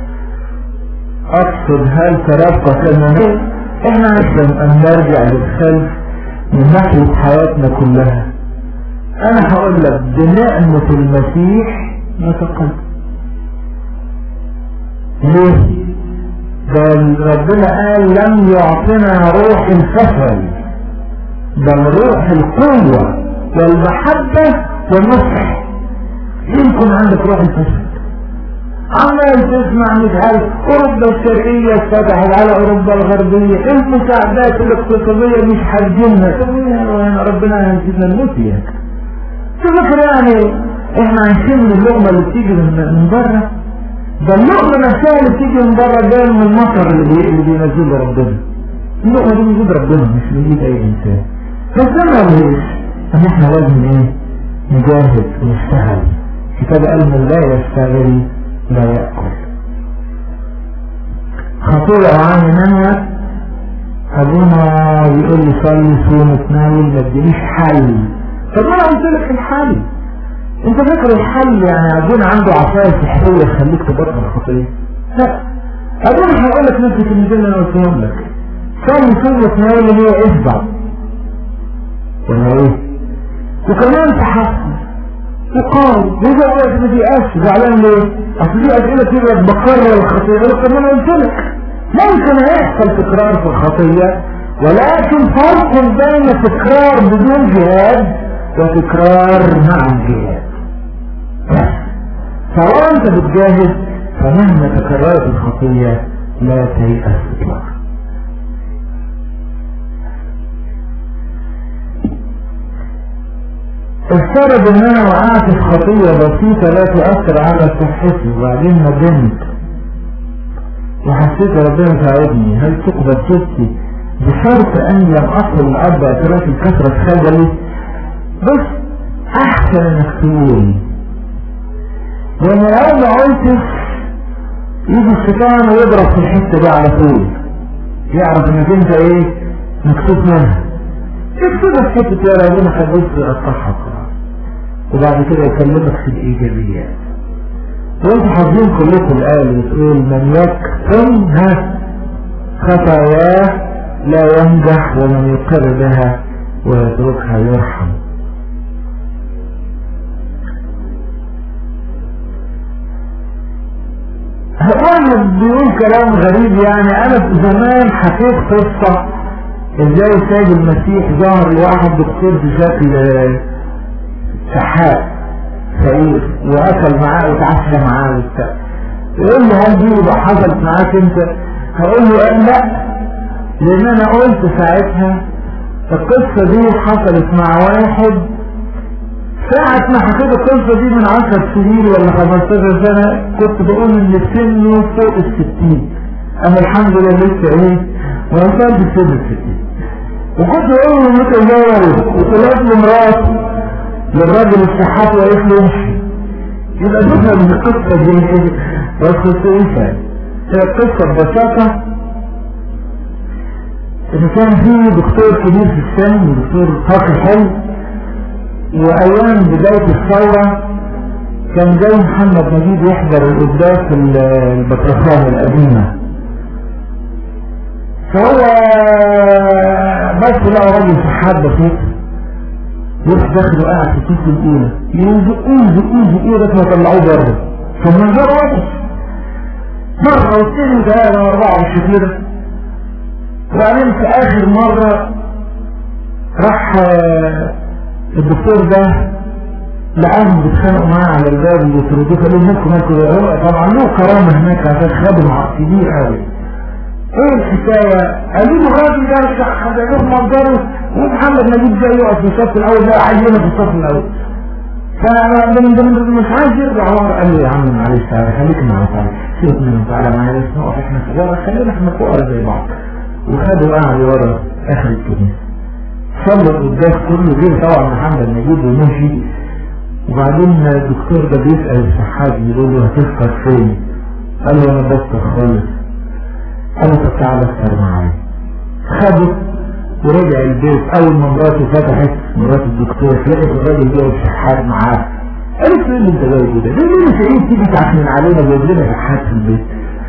اقصد هل تربى كما احنا نحلم ان نرجع للخلف من ناحية حياتنا كلها انا هقول لك بنعمة المسيح نتقدم ليه بل ربنا قال لم يعطنا روح الفشل بل روح القوة والمحبة والنصح يمكن عندك روح الفشل عمال تسمع مثال اوروبا الشرقية اتفتحت على اوروبا الغربية المساعدات الاقتصادية مش حجمنا ربنا ينسينا نموت ياك تفكر يعني احنا عايشين من اللقمة اللي بتيجي من بره ده اللقمة نفسها اللي بتيجي من بره جاية من المطر اللي, بي... اللي بينزله ربنا اللقمة دي من ايد ربنا مش من ايد اي انسان بس ده ما ليش ان احنا لازم ايه نجاهد ونشتغل كتاب قال من لا يشتغل لا يأكل خطيئة عن منها أبونا بيقول لي صلي صوم اتناول ما ادينيش حل طب أنا قلت لك الحل أنت فاكر الحل يعني أبونا عنده عصاية سحرية يخليك تبطل الخطية لا أبونا هيقول لك نفس الكلمتين اللي أنا قلتهم لك صلي صوم اتناول اللي هي اصبع ولا إيه؟ وكمان تحسن وقال وإذا وقت ما تيأس زعلان ليه؟ أصل دي أسئلة كده بكرر الخطية يقول طب أنا قلت لك ممكن هيحصل تكرار في الخطية ولكن فرق بين تكرار بدون جهاد وتكرار مع الجهاد سواء أنت بتجاهد فمهما تكررت الخطية لا تيأس إطلاقا افترض ان انا وقعت في خطية بسيطة لا تؤثر على صحتي وبعدين ندمت وحسيت ربنا ساعدني هل تقبل توبتي بشرط اني لم اصل الاب اعتراف الكثرة خجلي بس احسن انك تقول لان لو ما قلتش يجي الشيطان ويضرب في الحتة دي على طول يعرف انك انت ايه مكتوب منها اكتبها في حتة يا ربنا هتبص اصحك وبعد كده يكلمك في الايجابيات وانتوا حافظين كلكم الآية اللي بتقول من يكتم ها خطاياه لا ينجح ومن يقر بها ويتركها يرحم وانا واحد بيقول كلام غريب يعني انا في زمان حكيت قصة ازاي السيد المسيح ظهر لواحد دكتور بشكل شحات فقير واكل معاه وتعشى معاه وبتاع يقول له هل دي يبقى حصلت معاك انت هقول له لا لان انا قلت ساعتها القصة دي حصلت مع واحد ساعة ما حكيت القصة دي من عشر سنين ولا 15 سنة كنت بقول ان سنه فوق الستين انا الحمد لله لسه ايه وصلت سن الستين وكنت بقول له متزوج وطلعت له مراتي للراجل الصحات وقالت له امشي يبقى تفهم من القصة دي ايه بس ايه هي القصة ببساطة ان كان في دكتور كبير في السن دكتور فاقي حلو وايام بداية الثورة كان جاي محمد نجيب يحضر القداس البطرخان القديمة فهو بس لقى راجل شحات بسيط يروح داخل وقاعد في الكيس الاولى يزقوه يزقوه يزقوه لغايه ما طلعوه بره فالمنظر واضح مرة واثنين وثلاثة واربعة بالشكل وبعدين في اخر مرة راح الدكتور ده لقاهم بيتخانقوا معاه على الباب ويطردوه قالوا مالكم مالكم طبعا له كرامة هناك عشان خادم كبير قوي ايه الحكاية قالوا له الراجل ده حضروه منظره ومحمد نجيب جاي يقف في الصف الاول ده عايزينه في الصف الاول فمش عايز يرجع ورا قال له يا عم معلش تعالى خليك معايا تعالى سيبك منه تعالى معايا بس نقف احنا سجارة خلينا احنا فقراء زي بعض وخدوا قعدوا ورا اخر الكنيسة صلوا القداس كله جه طبعا محمد نجيب ومشي وبعدين الدكتور ده بيسأل الصحاب يقول له هتفطر فين؟ قال له انا بفطر خالص قال له طب تعالى افطر معايا خده ورجع البيت اول ما مراته فتحت مرات الدكتور لقيت الراجل جاي الشحات معاه قالت له اللي انت جاي كده ليه ليه سعيد تيجي تعكنن علينا جايب لنا شحات في البيت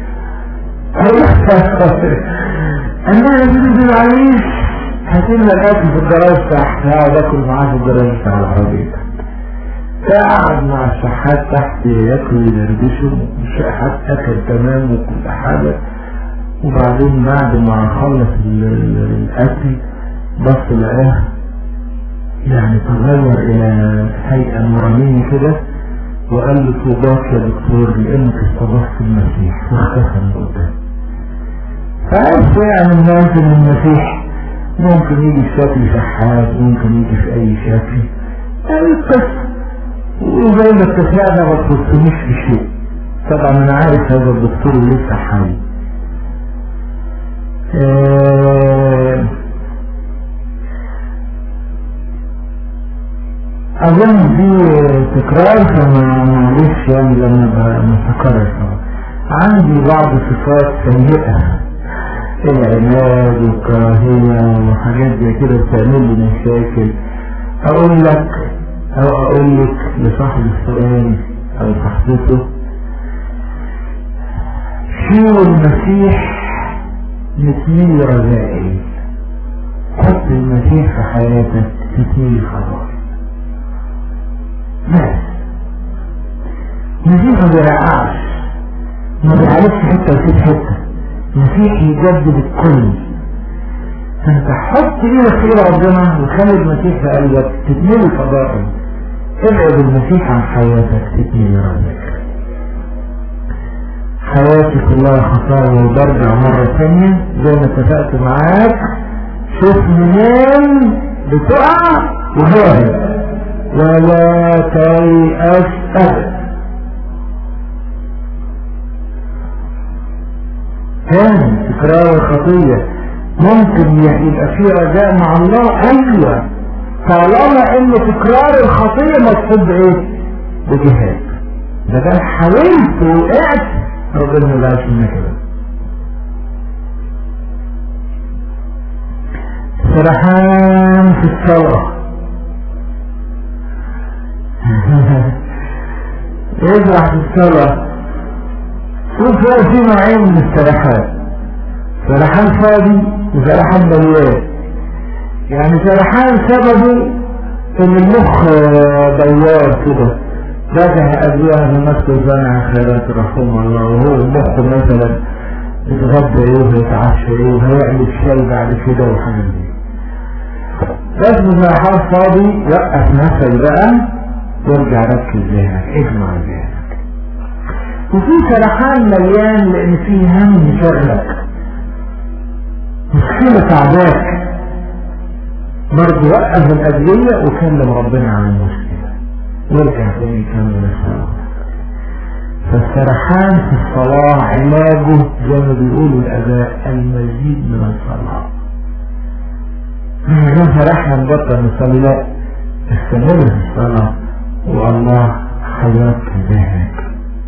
انا يا بنت العريس هاتلنا الاكل في الجراج تحت هقعد اكل معاه في الجراج بتاع العربيه فقعد مع الشحات تحت ياكل ويدردشوا الشحات اكل تمام وكل حاجه وبعدين بعد ما خلص الاكل بص لقاه يعني تغير الى هيئة نورانية كده وقال له طوباك يا دكتور لانك استضفت المسيح واختفى من قدام فعرف يعني الناس ان المسيح ممكن يجي في شكل شحات ممكن يجي في اي شكل يعني القصة وزي ما اتفقنا ما تخصنيش في شيء طبعا انا عارف هذا الدكتور لسه حي أظن في تكرار فما معلش يعني لما بتكرر عندي بعض صفات سيئة العناد والكراهية وحاجات زي كده بتعمل لي مشاكل أقول لك أو أقول لك لصاحب السؤال أو صاحبته شو المسيح مثميل رذائل حط المسيح في حياتك مثميل خلاص بس المسيح ما بيرقعش ما بيعرفش حتة وسيب حتة المسيح يجدد الكل فانت حط ايدك في ايد ربنا وخلي المسيح في قلبك تتملي فضائل ابعد المسيح عن حياتك تتملي رزقك حياتي كلها خسارة وبرجع مرة ثانية زي ما اتفقت معاك شوف منين بتقع وجاهد ولا تيأس أبدا ثاني تكرار الخطية ممكن يبقى فيه رجاء مع الله أيوة طالما ان تكرار الخطية مقصود بايه؟ بجهاد ده كان حاولت وقعت ربنا ما بقاش لنا كده سرحان في الصلاة يزرع في الصلاة شوف هو في نوعين من السرحان سرحان فاضي وسرحان مليان يعني سرحان سببه ان المخ دوار كده راجع أبوها بمسك زمع خيرات رحمه الله وهو مخه مثلا يتغدى ايه ويتعشى ايه وهيعمل شاي بعد كده وحاجات دي لازم المرحال فاضي وقف نفسك بقى وارجع ركز ذهنك اجمع ذهنك وفي سرحان مليان لان فيه هم شغلك مشكلة تعباك برضه وقف الأدوية وكلم ربنا عن المشكلة وارجع تاني كمل الصلاة فالسرحان في الصلاة علاجه زي ما بيقولوا الأباء المزيد من الصلاة احنا سرحنا نبطل نصلي لا استمر في الصلاة والله حياك ذهنك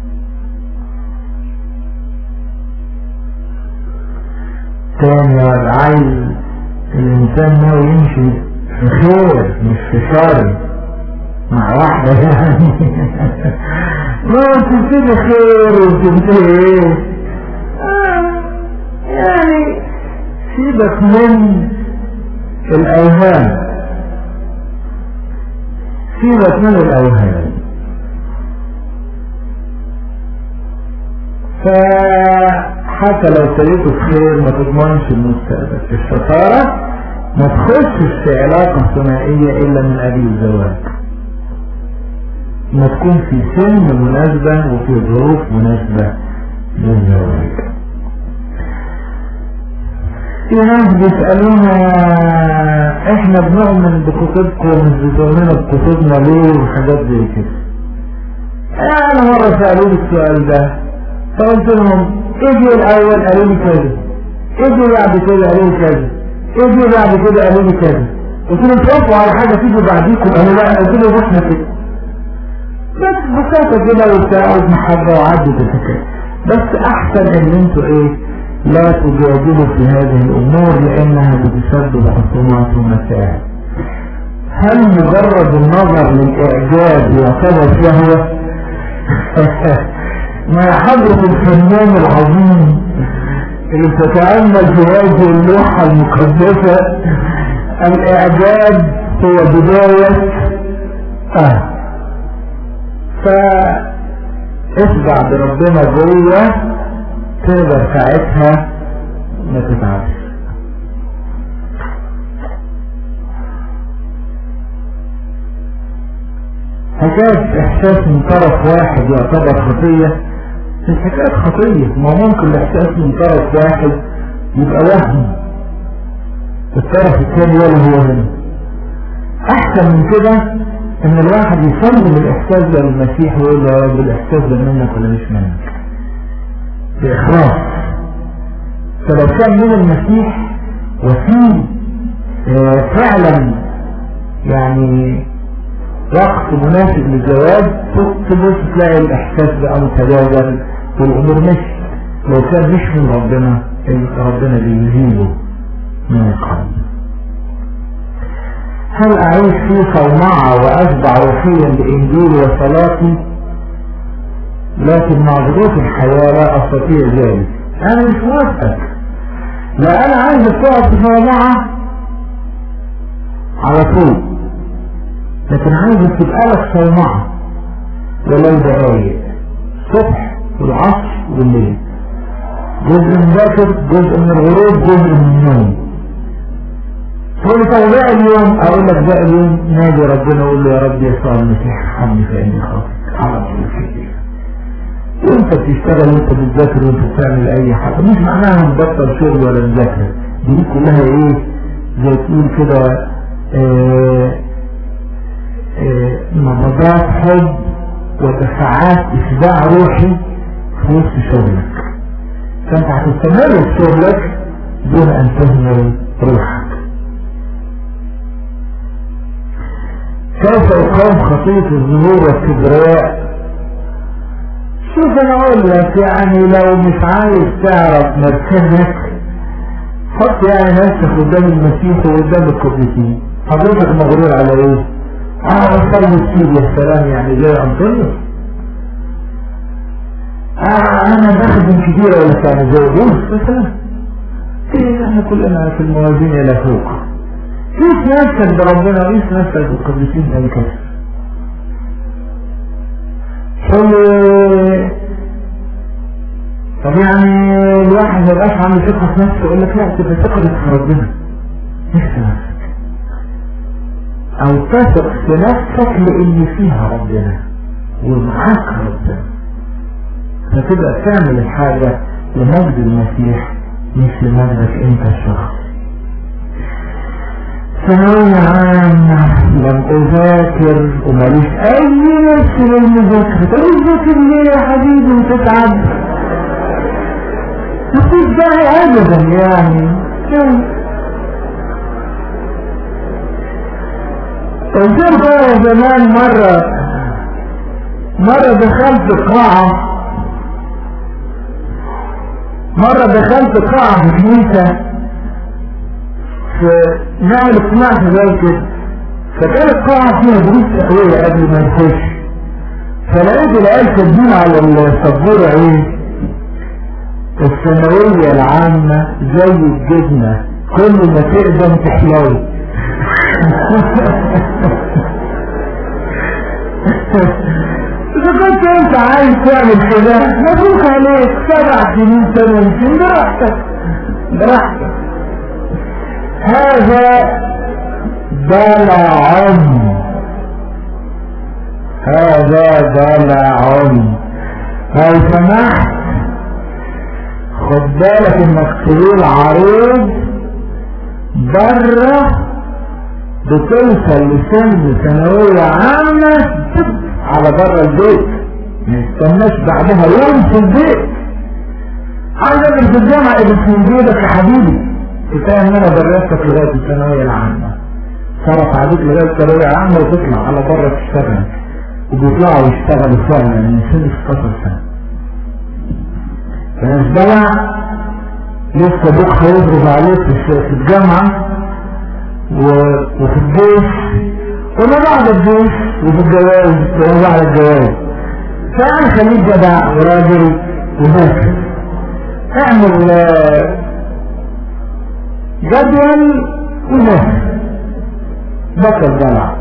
تاني عايز الإنسان ما يمشي في خير مش في شر مع واحدة يعني ما تبتدي خير وتبتدي ايه آه يعني سيبك من الأوهام سيبك من الأوهام فحتى لو ابتديت بخير ما تضمنش المستقبل الشطارة ما تخشش في علاقة ثنائية إلا من أجل الزواج ما تكون في سن مناسبة وفي ظروف مناسبة للزواج في ناس بيسألونا احنا بنؤمن بكتبكم مش بتؤمنوا بكتبنا ليه وحاجات زي كده انا مرة سألوني السؤال ده فقلت لهم اجي الاول قالوا لي كذا اجي بعد كده قالوا لي كذا اجي بعد كده قالوا لي كذا قلت لهم توافقوا على حاجة تيجي بعديكم قالوا لا قلت لهم احنا كده بس بساطة كده وبتاع محبة وعدت الفكرة بس احسن ان انتوا ايه لا تجادلوا في هذه الامور لانها بتسبب خصومات ومسائل هل مجرد النظر للاعجاب يعتبر شهوة ما حضرة الفنان العظيم اللي تتأمل في هذه اللوحة المقدسة الإعجاب هو بداية آه فاسبع بربنا جوه تقدر ساعتها ما تتعبش حكاية احساس من طرف واحد يعتبر خطية مش حكاية خطية ما ممكن الاحساس من طرف واحد يبقى وهم الطرف الثاني ولا هو هنا احسن من كده ان الواحد يسلم الاحساس ده للمسيح ويقول له يا رب الاحساس ده منك ولا مش منك باخلاص فلو كان من المسيح وفي آه فعلا يعني وقت مناسب للزواج تبص تلاقي الاحساس بقى متبادل والامور مش لو كان مش من ربنا ربنا بيزيله من القلب هل أعيش في صومعة وأشبع وفيا بإنجيل وصلاتي لكن مع ظروف الحياة لا أستطيع ذلك أنا مش موافقك لا أنا عايز تقعد في صومعة على طول لكن عايز تبقى لك صومعة ولو دقايق الصبح والعصر والليل جزء من ذاكر جزء من الغروب جزء من النوم تقول لي طب باقي اليوم اقول لك باقي اليوم نادي ربنا اقول له يا رب يسوع المسيح ارحمني فاني خاطئ على طول كده وانت بتشتغل وانت بتذاكر وانت بتعمل اي حاجه مش معناها نبطل شغل ولا نذاكر دي كلها ايه زي تقول كده نبضات حب ودفعات اشباع روحي في وسط شغلك فانت هتستمر في شغلك دون ان تهمل روحك كيف يقام خطية الظهور والكبرياء شوف انا اقول لك يعني لو مش عايز تعرف مركزك حط يعني نفسك قدام المسيح وقدام القديسين حضرتك مغرور على ايه؟ اه اصلي السيد يا سلام يعني زي انطونيوس آه انا بخدم كتير ولا كان زي بولس مثلا ايه احنا كلنا في الموازين الى فوق قيس نفسك بربنا قيس نفسك بالقديسين ذلك تقول لي طب يعني الواحد ما يبقاش عنده ثقة في نفسه يقول لك لا تبقى ثقة في ربنا نفس نفسك او تثق في نفسك لان فيها ربنا ومعاك ربنا فتبقى تعمل الحاجة لمجد المسيح مش لمجدك انت الشخص ثانوية عامة لم أذاكر وماليش أي نفس للمذاكرة طب تذاكر ليه يا حبيبي وتتعب مفيش داعي أبدا يعني قلت بقى زمان مرة مرة دخلت قاعة مرة دخلت قاعة في كنيسة في نعمل اجتماع في زي كده فكانت قاعة فيها دروس تقوية قبل ما نخش فلقيت العيال كاتبين على السبورة ايه الثانوية العامة زي الجبنة كل ما تقدم تحلوي إذا كنت أنت عايز تعمل كده مبروك عليك سبع سنين ثمان سنين براحتك براحتك هذا دلع هذا دلع لو سمحت خد بالك انك تقول عريض بره بتوصل لسن ثانوية عامة على بره البيت ما يستناش بعدها يوم في البيت عايز ادرس في الجامعة ادرس من جيبك يا حبيبي كفاية ان انا درستك لغاية الثانوية العامة صرف عليك لغاية الثانوية العامة وتطلع على بره تشتغل وبيطلعوا يشتغلوا فعلا من سن 16 سنة فمش دلع لسه ابوك هيضرب عليك في الجامعة وفي الجيش وما بعد الجيش وفي الجواز وما بعد الجواز فأنا خليك جدع وراجل وذاكر اعمل جدول وذاكر بطل دلع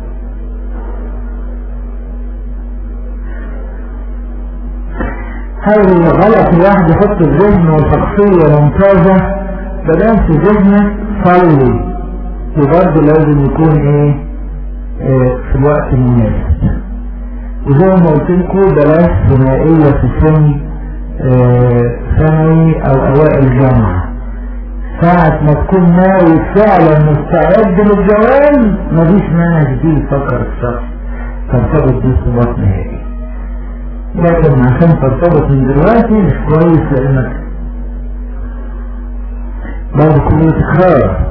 هل غلط الواحد يحط في ذهنه شخصية ممتازة بدل في ذهنك صلي وبرضه لازم يكون ايه اه في الوقت المناسب وزي ما قلت لكم بلاش ثنائية في سن اه ثانوي او اوائل جامعة ساعة ما تكون ناوي فعلا مستعد للجواز مفيش مانع كتير يفكر الشخص ترتبط بيه ارتباط نهائي لكن عشان ترتبط من دلوقتي مش كويس لانك بعد كل تكرار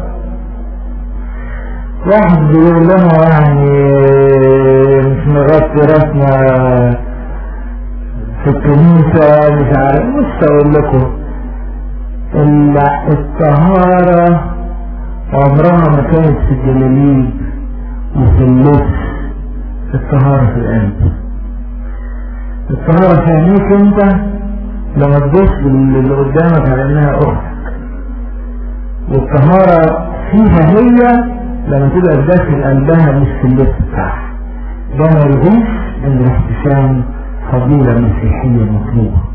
واحد بيقول لنا يعني مش نغطي راسنا في الكنيسة مش عارف مش اقول لكم الطهارة عمرها ما كانت في الجلاليب وفي اللبس الطهارة في القلب الطهارة في عينيك انت لما تبص اللي قدامك على انها اختك والطهارة فيها هي لما تبقى في داخل قلبها مش في اللبس بتاعها ده ما يغيش ان الاحتشام فضيلة مسيحية مطلوبة